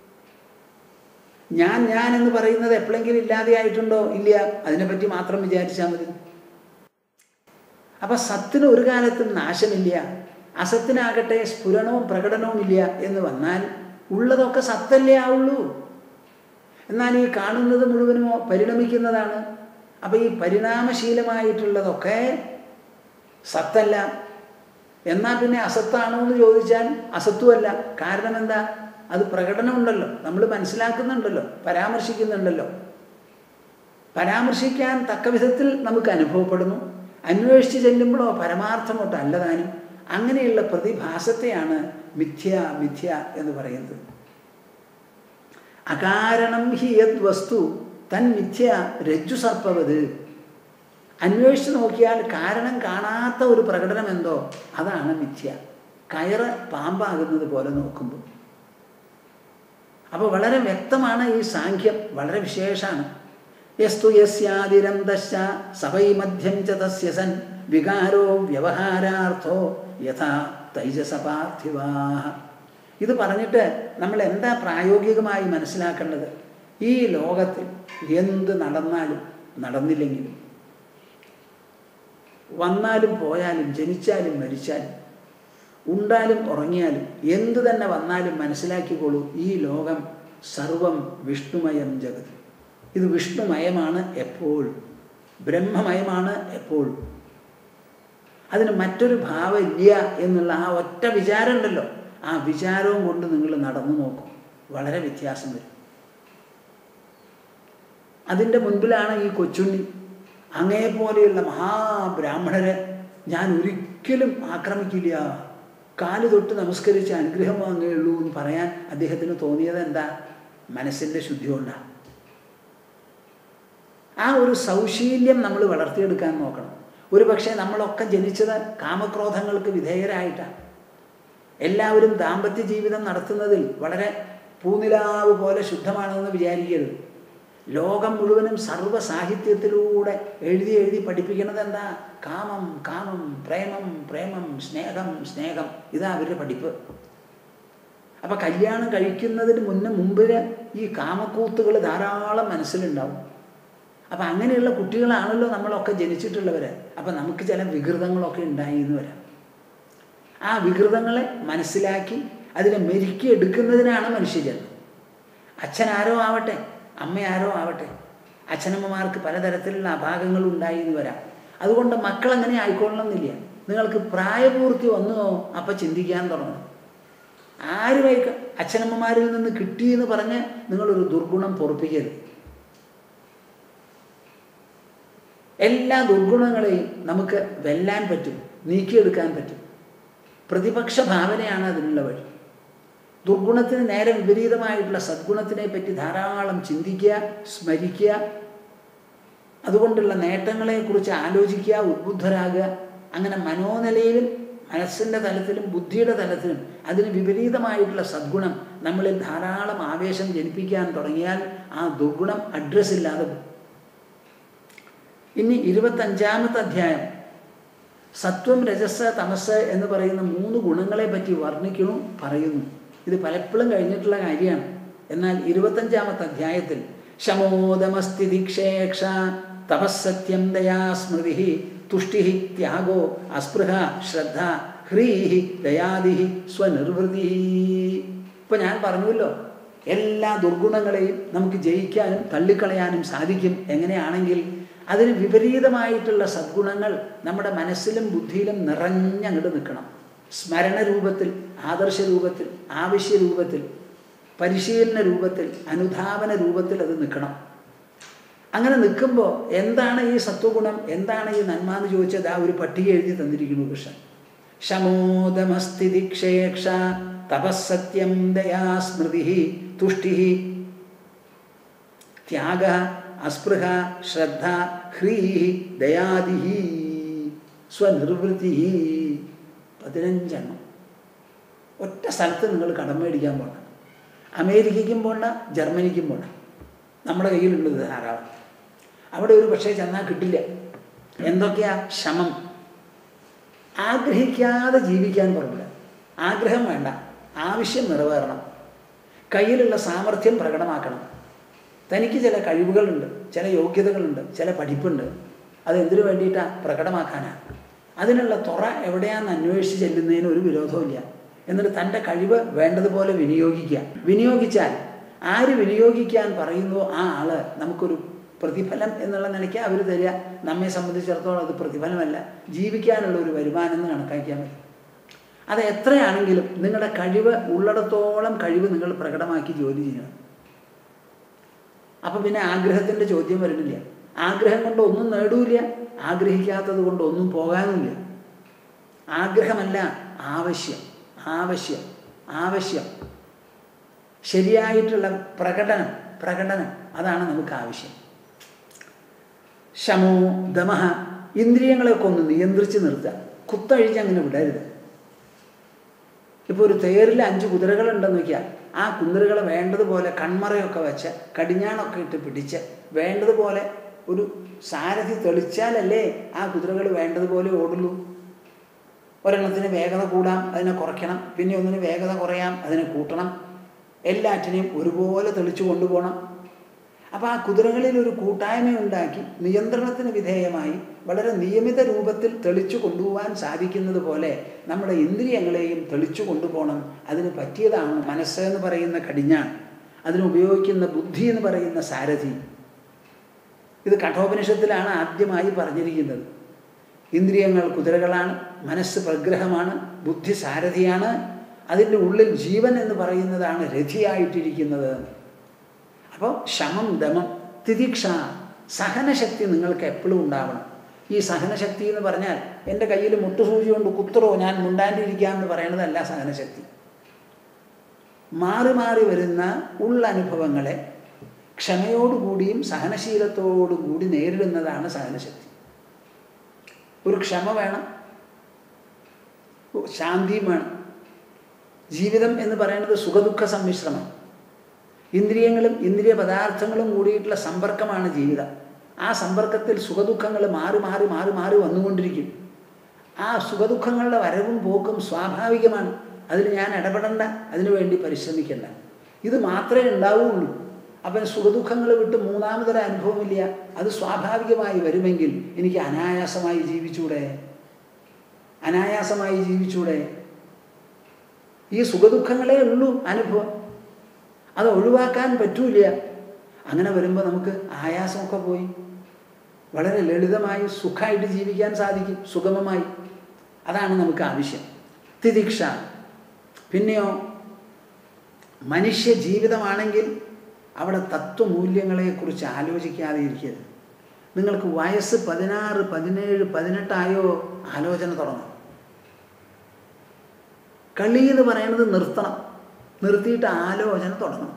ഞാൻ ഞാൻ എന്ന് പറയുന്നത് എപ്പോഴെങ്കിലും ഇല്ലാതെ ആയിട്ടുണ്ടോ ഇല്ല അതിനെപ്പറ്റി മാത്രം വിചാരിച്ചാൽ മതി അപ്പൊ സത്തിന് ഒരു കാലത്തും നാശമില്ല അസത്തിനാകട്ടെ സ്ഫുരണവും പ്രകടനവും ഇല്ല എന്ന് വന്നാൽ ഉള്ളതൊക്കെ സത്തല്ലേ ആവുള്ളൂ എന്നാൽ ഈ കാണുന്നത് മുഴുവനും പരിണമിക്കുന്നതാണ് അപ്പൊ ഈ പരിണാമശീലമായിട്ടുള്ളതൊക്കെ സത്തല്ല എന്നാൽ പിന്നെ അസത്താണോ എന്ന് ചോദിച്ചാൽ അസത്തുമല്ല കാരണം എന്താ അത് പ്രകടനമുണ്ടല്ലോ നമ്മൾ മനസ്സിലാക്കുന്നുണ്ടല്ലോ പരാമർശിക്കുന്നുണ്ടല്ലോ പരാമർശിക്കാൻ തക്ക വിധത്തിൽ നമുക്ക് അനുഭവപ്പെടുന്നു അന്വേഷിച്ച് ചെല്ലുമ്പോഴോ പരമാർത്ഥമോട്ടോ അല്ലതാനും അങ്ങനെയുള്ള പ്രതിഭാസത്തെയാണ് മിഥ്യ മിഥ്യ എന്ന് പറയുന്നത് അകാരണം ഹി യത് വസ്തു തൻ മിഥ്യ രജ്ജു സർപ്പവത് അന്വേഷിച്ച് നോക്കിയാൽ കാരണം കാണാത്ത ഒരു പ്രകടനം എന്തോ അതാണ് മിഥ്യ കയറ് പാമ്പാകുന്നത് പോലെ നോക്കുമ്പോൾ അപ്പോൾ വളരെ വ്യക്തമാണ് ഈ സാഖ്യം വളരെ വിശേഷമാണ് യസ്തു യസ്യാതിരന്തശ്ച സവൈ മധ്യം ച തസ്യ സൻ വികാരോ വ്യവഹാരാർത്ഥോ യഥാ തൈജസപാർത്ഥിവാഹ ഇത് പറഞ്ഞിട്ട് നമ്മൾ എന്താ പ്രായോഗികമായി മനസ്സിലാക്കേണ്ടത് ഈ ലോകത്തിൽ എന്ത് നടന്നാലും നടന്നില്ലെങ്കിലും വന്നാലും പോയാലും ജനിച്ചാലും മരിച്ചാലും ഉണ്ടാലും ഉറങ്ങിയാലും എന്തു തന്നെ വന്നാലും മനസ്സിലാക്കിക്കോളൂ ഈ ലോകം സർവം വിഷ്ണുമയം ജഗത് ഇത് വിഷ്ണുമയമാണ് എപ്പോഴും ബ്രഹ്മമയമാണ് എപ്പോഴും അതിന് മറ്റൊരു ഭാവം ഇല്ല എന്നുള്ള ആ ഒറ്റ വിചാരം ഉണ്ടല്ലോ ആ വിചാരവും കൊണ്ട് നിങ്ങൾ നടന്നു നോക്കും വളരെ വ്യത്യാസം വരും അതിൻ്റെ മുൻപിലാണ് ഈ കൊച്ചുണ്ണി അങ്ങേപോലെയുള്ള മഹാബ്രാഹ്മണരെ ഞാൻ ഒരിക്കലും ആക്രമിക്കില്ല കാല് തൊട്ട് നമസ്കരിച്ച് അനുഗ്രഹം വാങ്ങുകയുള്ളൂ എന്ന് പറയാൻ അദ്ദേഹത്തിന് തോന്നിയത് എന്താ മനസ്സിൻ്റെ ശുദ്ധി കൊണ്ടാണ് ആ ഒരു സൗശീല്യം നമ്മൾ വളർത്തിയെടുക്കാൻ നോക്കണം ഒരു പക്ഷേ നമ്മളൊക്കെ ജനിച്ചത് കാമക്രോധങ്ങൾക്ക് വിധേയരായിട്ടാണ് എല്ലാവരും ദാമ്പത്യ ജീവിതം നടത്തുന്നതിൽ വളരെ പൂനിലാവ് പോലെ ശുദ്ധമാണെന്ന് വിചാരിക്കരുത് ലോകം മുഴുവനും സർവ്വ സാഹിത്യത്തിലൂടെ എഴുതി എഴുതി പഠിപ്പിക്കുന്നത് എന്താ കാമം കാമം പ്രേമം പ്രേമം സ്നേഹം സ്നേഹം ഇതാ അവരുടെ പഠിപ്പ് അപ്പം കല്യാണം കഴിക്കുന്നതിന് മുന്നേ മുമ്പിൽ ഈ കാമക്കൂത്തുകൾ ധാരാളം മനസ്സിലുണ്ടാവും അപ്പം അങ്ങനെയുള്ള കുട്ടികളാണല്ലോ നമ്മളൊക്കെ ജനിച്ചിട്ടുള്ളവർ അപ്പം നമുക്ക് ചില വികൃതങ്ങളൊക്കെ ഉണ്ടായി എന്ന് വരാം ആ വികൃതങ്ങളെ മനസ്സിലാക്കി അതിനെ മെരുക്കി എടുക്കുന്നതിനാണ് മനുഷ്യജന്മം അച്ഛനാരോ ആവട്ടെ അമ്മയാരോ ആവട്ടെ അച്ഛനമ്മമാർക്ക് പലതരത്തിലുള്ള അഭാഗങ്ങൾ ഉണ്ടായി എന്ന് വരാം അതുകൊണ്ട് മക്കൾ അങ്ങനെ ആയിക്കൊള്ളണമെന്നില്ല നിങ്ങൾക്ക് പ്രായപൂർത്തി വന്നോ അപ്പം ചിന്തിക്കാൻ തുടങ്ങണം ആരുമായി അച്ഛനമ്മമാരിൽ നിന്ന് കിട്ടിയെന്ന് പറഞ്ഞ് നിങ്ങളൊരു ദുർഗുണം പൊറപ്പിക്കരുത് എല്ലാ ദുർഗുണങ്ങളെയും നമുക്ക് വെല്ലാൻ പറ്റും നീക്കിയെടുക്കാൻ പറ്റും പ്രതിപക്ഷ ഭാവനയാണ് അതിനുള്ള വഴി ദുർഗുണത്തിന് നേരെ വിപരീതമായിട്ടുള്ള സദ്ഗുണത്തിനെ പറ്റി ധാരാളം ചിന്തിക്കുക സ്മരിക്കുക അതുകൊണ്ടുള്ള നേട്ടങ്ങളെക്കുറിച്ച് ആലോചിക്കുക ഉദ്ബുദ്ധരാകുക അങ്ങനെ മനോനിലയിലും മനസ്സിൻ്റെ തലത്തിലും ബുദ്ധിയുടെ തലത്തിലും അതിന് വിപരീതമായിട്ടുള്ള സദ്ഗുണം നമ്മളിൽ ധാരാളം ആവേശം ജനിപ്പിക്കാൻ തുടങ്ങിയാൽ ആ ദുർഗുണം അഡ്രസ് ഇല്ലാതെ പോകും ഇനി ഇരുപത്തഞ്ചാമത്തെ അധ്യായം സത്വം രജസ് തമസ് എന്ന് പറയുന്ന മൂന്ന് ഗുണങ്ങളെ പറ്റി വർണ്ണിക്കണു പറയുന്നു ഇത് പലപ്പോഴും കഴിഞ്ഞിട്ടുള്ള കാര്യമാണ് എന്നാൽ ഇരുപത്തഞ്ചാമത്തെ അധ്യായത്തിൽ ശമോദമസ്ഥിതിക്ഷേക്ഷ തപസ്സത്യം ദയാ സ്മൃതി തുഷ്ടി ത്യാഗോ അസ്പൃഹ ശ്രദ്ധ ഹ്രീഹി ദയാദി സ്വനിർവൃതി ഇപ്പൊ ഞാൻ പറഞ്ഞുവല്ലോ എല്ലാ ദുർഗുണങ്ങളെയും നമുക്ക് ജയിക്കാനും തള്ളിക്കളയാനും സാധിക്കും എങ്ങനെയാണെങ്കിൽ അതിന് വിപരീതമായിട്ടുള്ള സദ്ഗുണങ്ങൾ നമ്മുടെ മനസ്സിലും ബുദ്ധിയിലും നിറഞ്ഞങ്ങോട്ട് നിൽക്കണം സ്മരണ രൂപത്തിൽ ആദർശ രൂപത്തിൽ ആവശ്യ രൂപത്തിൽ പരിശീലന രൂപത്തിൽ അനുധാവന രൂപത്തിൽ അത് നിൽക്കണം അങ്ങനെ നിൽക്കുമ്പോൾ എന്താണ് ഈ സത്വഗുണം എന്താണ് ഈ നന്മ എന്ന് ചോദിച്ചത് ആ ഒരു പട്ടിക എഴുതി തന്നിരിക്കുന്നു കൃഷ്ണൻ ശമോദമസ്ഥിതി ക്ഷേക്ഷ തപസ്സത്യം ദയാ സ്മൃതി തുഷ്ടി ത്യാഗ അസ്പൃഹ ശ്രദ്ധ ഹ്രീ ദയാദി സ്വനിർവൃത്തി പതിനഞ്ചെണ്ണം ഒറ്റ സ്ഥലത്ത് നിങ്ങൾ കടം മേടിക്കാൻ പോകണം അമേരിക്കയ്ക്കും പോകണ്ട ജർമ്മനിക്കും പോകണ്ട നമ്മുടെ കയ്യിലുണ്ട് ഇത് ധാരാളം അവിടെ ഒരു പക്ഷേ ചെന്നാൽ കിട്ടില്ല എന്തൊക്കെയാ ശമം ആഗ്രഹിക്കാതെ ജീവിക്കാൻ പറഞ്ഞില്ല ആഗ്രഹം വേണ്ട ആവശ്യം നിറവേറണം കയ്യിലുള്ള സാമർഥ്യം പ്രകടമാക്കണം തനിക്ക് ചില കഴിവുകളുണ്ട് ചില യോഗ്യതകളുണ്ട് ചില പഠിപ്പുണ്ട് അത് എന്തിനു വേണ്ടിയിട്ടാണ് പ്രകടമാക്കാനാണ് അതിനുള്ള തുറ എവിടെയാണെന്ന് അന്വേഷിച്ച് ചെല്ലുന്നതിന് ഒരു വിരോധമില്ല എന്നിട്ട് തൻ്റെ കഴിവ് വേണ്ടതുപോലെ വിനിയോഗിക്കുക വിനിയോഗിച്ചാൽ ആര് വിനിയോഗിക്കാൻ പറയുന്നു ആ ആള് നമുക്കൊരു പ്രതിഫലം എന്നുള്ള നിലയ്ക്ക് അവർ തരിക നമ്മെ സംബന്ധിച്ചിടത്തോളം അത് പ്രതിഫലമല്ല ജീവിക്കാനുള്ള ഒരു വരുമാനം എന്ന് കണക്കാക്കിയാൽ മതി അത് എത്രയാണെങ്കിലും നിങ്ങളുടെ കഴിവ് ഉള്ളിടത്തോളം കഴിവ് നിങ്ങൾ പ്രകടമാക്കി ജോലി ചെയ്യണം അപ്പം പിന്നെ ആഗ്രഹത്തിൻ്റെ ചോദ്യം വരുന്നില്ല ആഗ്രഹം കൊണ്ട് ഒന്നും നേടൂല ആഗ്രഹിക്കാത്തത് കൊണ്ട് ഒന്നും പോകാനുമില്ല ആഗ്രഹമല്ല ആവശ്യം ആവശ്യം ആവശ്യം ശരിയായിട്ടുള്ള പ്രകടനം പ്രകടനം അതാണ് നമുക്ക് ആവശ്യം ശമോ ദമഹ ഇന്ദ്രിയങ്ങളെയൊക്കെ ഒന്ന് നിയന്ത്രിച്ച് നിർത്തുക കുത്തഴിച്ച് അങ്ങനെ വിടരുത് ഇപ്പോൾ ഒരു തേരിൽ അഞ്ച് കുതിരകളുണ്ടെന്ന് നോക്കിയാൽ ആ കുതിരകളെ വേണ്ടതുപോലെ കൺമറയൊക്കെ വെച്ച് കടിഞ്ഞാണൊക്കെ ഇട്ട് പിടിച്ച് വേണ്ടതുപോലെ ഒരു സാരഥി തെളിച്ചാലല്ലേ ആ കുതിരകൾ വേണ്ടതുപോലെ ഓടുള്ളൂ ഒരെണ്ണത്തിന് വേഗത കൂടാം അതിനെ കുറയ്ക്കണം പിന്നെ ഒന്നിന് വേഗത കുറയാം അതിനെ കൂട്ടണം എല്ലാറ്റിനെയും ഒരുപോലെ തെളിച്ചു കൊണ്ടുപോകണം അപ്പോൾ ആ കുതിരകളിൽ ഒരു കൂട്ടായ്മ ഉണ്ടാക്കി നിയന്ത്രണത്തിന് വിധേയമായി വളരെ നിയമിത രൂപത്തിൽ തെളിച്ചു കൊണ്ടുപോകാൻ സാധിക്കുന്നത് പോലെ നമ്മുടെ ഇന്ദ്രിയങ്ങളെയും തെളിച്ചു കൊണ്ടുപോകണം അതിന് പറ്റിയതാണ് മനസ്സ് എന്ന് പറയുന്ന കടിഞ്ഞാൺ അതിന് ഉപയോഗിക്കുന്ന ബുദ്ധി എന്ന് പറയുന്ന സാരഥി ഇത് കഠോപനിഷത്തിലാണ് ആദ്യമായി പറഞ്ഞിരിക്കുന്നത് ഇന്ദ്രിയങ്ങൾ കുതിരകളാണ് മനസ്സ് പ്രഗ്രഹമാണ് ബുദ്ധി സാരഥിയാണ് അതിൻ്റെ ഉള്ളിൽ ജീവൻ എന്ന് പറയുന്നതാണ് രഥിയായിട്ടിരിക്കുന്നത് അപ്പോൾ ശമം ദമം തിദിക്ഷ സഹനശക്തി നിങ്ങൾക്ക് എപ്പോഴും ഉണ്ടാവണം ഈ സഹനശക്തി എന്ന് പറഞ്ഞാൽ എൻ്റെ കയ്യിൽ മുട്ടുസൂചി കൊണ്ട് കുത്തറോ ഞാൻ മുണ്ടാണ്ടിരിക്കാം എന്ന് പറയുന്നതല്ല സഹനശക്തി മാറി മാറി വരുന്ന ഉള്ളനുഭവങ്ങളെ ക്ഷമയോടുകൂടിയും സഹനശീലത്തോടും കൂടി നേരിടുന്നതാണ് സഹനശക്തി ഒരു ക്ഷമ വേണം ശാന്തിയും വേണം ജീവിതം എന്ന് പറയുന്നത് സുഖദുഃഖ സമ്മിശ്രമാണ് ഇന്ദ്രിയങ്ങളും ഇന്ദ്രിയ പദാർത്ഥങ്ങളും കൂടിയിട്ടുള്ള സമ്പർക്കമാണ് ജീവിതം ആ സമ്പർക്കത്തിൽ സുഖദുഃഖങ്ങൾ മാറി മാറി മാറി മാറി വന്നുകൊണ്ടിരിക്കും ആ സുഖദുഃഖങ്ങളുടെ വരവും പോക്കും സ്വാഭാവികമാണ് അതിൽ ഞാൻ ഇടപെടണ്ട അതിനു വേണ്ടി പരിശ്രമിക്കണ്ട ഇത് മാത്രമേ ഉണ്ടാവുകയുള്ളൂ അപ്പം സുഖദുഃഖങ്ങൾ വിട്ട് മൂന്നാമതൊരു അനുഭവമില്ല അത് സ്വാഭാവികമായി വരുമെങ്കിൽ എനിക്ക് അനായാസമായി ജീവിച്ചൂടെ അനായാസമായി ജീവിച്ചൂടെ ഈ സുഖദുഃഖങ്ങളേ ഉള്ളൂ അനുഭവം അത് ഒഴിവാക്കാൻ പറ്റൂല അങ്ങനെ വരുമ്പോൾ നമുക്ക് ആയാസമൊക്കെ പോയി വളരെ ലളിതമായി സുഖമായിട്ട് ജീവിക്കാൻ സാധിക്കും സുഗമമായി അതാണ് നമുക്ക് ആവശ്യം തിദിക്ഷ പിന്നെയോ മനുഷ്യ ജീവിതമാണെങ്കിൽ അവിടെ തത്വമൂല്യങ്ങളെക്കുറിച്ച് ആലോചിക്കാതെ ഇരിക്കരുത് നിങ്ങൾക്ക് വയസ്സ് പതിനാറ് പതിനേഴ് പതിനെട്ടായോ ആലോചന തുടങ്ങും കളി എന്ന് പറയുന്നത് നിർത്തണം നിർത്തിയിട്ട് ആലോചന തുടങ്ങണം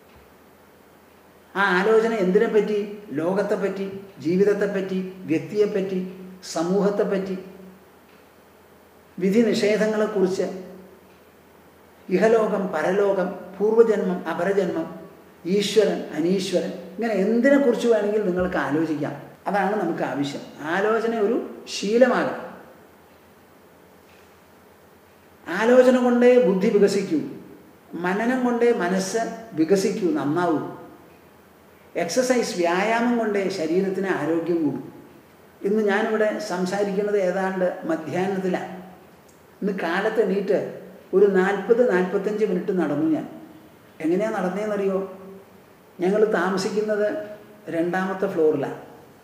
ആ ആലോചന എന്തിനെപ്പറ്റി ലോകത്തെപ്പറ്റി ജീവിതത്തെപ്പറ്റി വ്യക്തിയെപ്പറ്റി സമൂഹത്തെപ്പറ്റി വിധി നിഷേധങ്ങളെക്കുറിച്ച് ഇഹലോകം പരലോകം പൂർവജന്മം അപരജന്മം ഈശ്വരൻ അനീശ്വരൻ ഇങ്ങനെ എന്തിനെക്കുറിച്ച് വേണമെങ്കിൽ നിങ്ങൾക്ക് ആലോചിക്കാം അതാണ് നമുക്ക് ആവശ്യം ആലോചന ഒരു ശീലമാകണം ആലോചന കൊണ്ടേ ബുദ്ധി വികസിക്കൂ മനനം കൊണ്ടേ മനസ്സ് വികസിക്കൂ നന്നാവൂ എക്സസൈസ് വ്യായാമം കൊണ്ടേ ശരീരത്തിന് ആരോഗ്യം കൂടും ഇന്ന് ഞാനിവിടെ സംസാരിക്കുന്നത് ഏതാണ്ട് മധ്യാഹ്നത്തിലാണ് ഇന്ന് കാലത്ത് എണീറ്റ് ഒരു നാൽപ്പത് നാൽപ്പത്തഞ്ച് മിനിറ്റ് നടന്നു ഞാൻ എങ്ങനെയാണ് നടന്നതെന്നറിയോ ഞങ്ങൾ താമസിക്കുന്നത് രണ്ടാമത്തെ ഫ്ലോറിലാണ്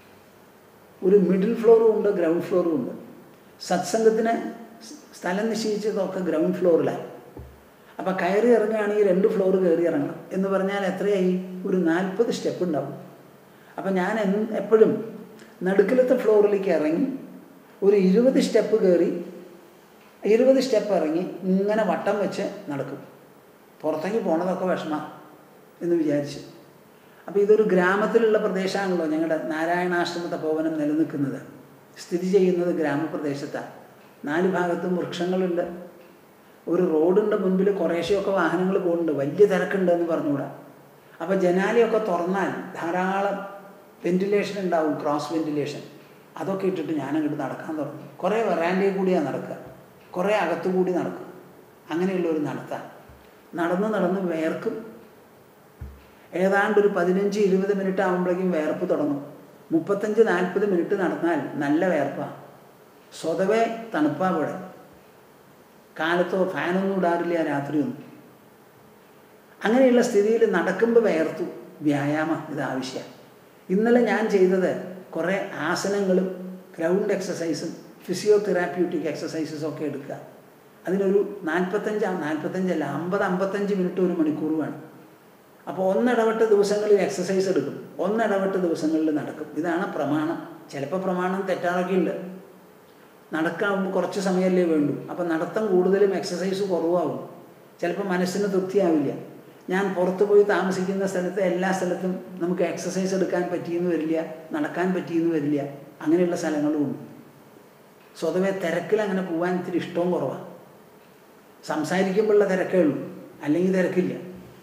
ഒരു മിഡിൽ ഫ്ലോറും ഉണ്ട് ഗ്രൗണ്ട് ഫ്ലോറും ഉണ്ട് സത്സംഗത്തിന് സ്ഥലം നിശ്ചയിച്ചതൊക്കെ ഗ്രൗണ്ട് ഫ്ലോറിലാണ് അപ്പം കയറി ഇറങ്ങുകയാണെങ്കിൽ രണ്ട് ഫ്ലോർ കയറി ഇറങ്ങണം എന്ന് പറഞ്ഞാൽ എത്രയായി ഒരു നാൽപ്പത് സ്റ്റെപ്പ് ഉണ്ടാവും അപ്പം ഞാൻ എന്ന് എപ്പോഴും നടുക്കിലത്തെ ഫ്ലോറിലേക്ക് ഇറങ്ങി ഒരു ഇരുപത് സ്റ്റെപ്പ് കയറി ഇരുപത് സ്റ്റെപ്പ് ഇറങ്ങി ഇങ്ങനെ വട്ടം വെച്ച് നടക്കും പുറത്തേക്ക് പോണതൊക്കെ വിഷമ എന്ന് വിചാരിച്ചു അപ്പോൾ ഇതൊരു ഗ്രാമത്തിലുള്ള പ്രദേശമാണല്ലോ ഞങ്ങളുടെ നാരായണാശ്രമ തപോവനം നിലനിൽക്കുന്നത് സ്ഥിതി ചെയ്യുന്നത് ഗ്രാമപ്രദേശത്താണ് നാല് ഭാഗത്തും വൃക്ഷങ്ങളുണ്ട് ഒരു റോഡുണ്ട് മുൻപിൽ കുറേശ്ശെയൊക്കെ വാഹനങ്ങൾ പോകുന്നുണ്ട് വലിയ തിരക്കുണ്ട് എന്ന് പറഞ്ഞുകൂടാ അപ്പോൾ ജനാലയൊക്കെ തുറന്നാൽ ധാരാളം വെന്റിലേഷൻ ഉണ്ടാവും ക്രോസ് വെന്റിലേഷൻ അതൊക്കെ ഇട്ടിട്ട് ഞാനങ്ങോട്ട് നടക്കാൻ തുടങ്ങി കുറേ വരാൻഡയിൽ കൂടിയാണ് നടക്കുക കുറേ അകത്തുകൂടി നടക്കും അങ്ങനെയുള്ള ഒരു നടത്താണ് നടന്ന് നടന്ന് വേർക്കും ഏതാണ്ട് ഒരു പതിനഞ്ച് ഇരുപത് മിനിറ്റ് ആകുമ്പോഴേക്കും വേർപ്പ് തുടങ്ങും മുപ്പത്തഞ്ച് നാൽപ്പത് മിനിറ്റ് നടന്നാൽ നല്ല വേർപ്പാണ് സ്വതവേ തണുപ്പാണ് ഇവിടെ കാലത്തോ ഫാനൊന്നും ഇടാറില്ല രാത്രിയൊന്നും അങ്ങനെയുള്ള സ്ഥിതിയിൽ നടക്കുമ്പോൾ വേർത്തു വ്യായാമം ഇത് ആവശ്യമാണ് ഇന്നലെ ഞാൻ ചെയ്തത് കുറേ ആസനങ്ങളും ഗ്രൗണ്ട് എക്സസൈസും ഫിസിയോതെറാപ്യൂട്ടിക് എക്സസൈസസും ഒക്കെ എടുക്കുക അതിനൊരു നാൽപ്പത്തഞ്ച് നാൽപ്പത്തഞ്ചല്ല അമ്പത് അമ്പത്തഞ്ച് മിനിറ്റ് ഒരു മണിക്കൂർ വേണം അപ്പോൾ ഒന്നിടവിട്ട ദിവസങ്ങളിൽ എക്സസൈസ് എടുക്കും ഒന്നിടവിട്ട ദിവസങ്ങളിൽ നടക്കും ഇതാണ് പ്രമാണം ചിലപ്പോൾ പ്രമാണം തെറ്റാറൊക്കെ ഉണ്ട് നടക്കാവുമ്പോൾ കുറച്ച് സമയമല്ലേ വേണ്ടൂ അപ്പം നടത്തം കൂടുതലും എക്സസൈസ് കുറവാകും ചിലപ്പോൾ മനസ്സിന് തൃപ്തിയാവില്ല ഞാൻ പുറത്ത് പോയി താമസിക്കുന്ന സ്ഥലത്ത് എല്ലാ സ്ഥലത്തും നമുക്ക് എക്സസൈസ് എടുക്കാൻ പറ്റിയെന്ന് വരില്ല നടക്കാൻ പറ്റിയെന്ന് വരില്ല അങ്ങനെയുള്ള സ്ഥലങ്ങളും ഉണ്ട് സ്വതവേ തിരക്കിൽ അങ്ങനെ പോകാൻ ഇത്തിരി ഇഷ്ടവും കുറവാണ് സംസാരിക്കുമ്പോഴുള്ള തിരക്കേ ഉള്ളൂ അല്ലെങ്കിൽ തിരക്കില്ല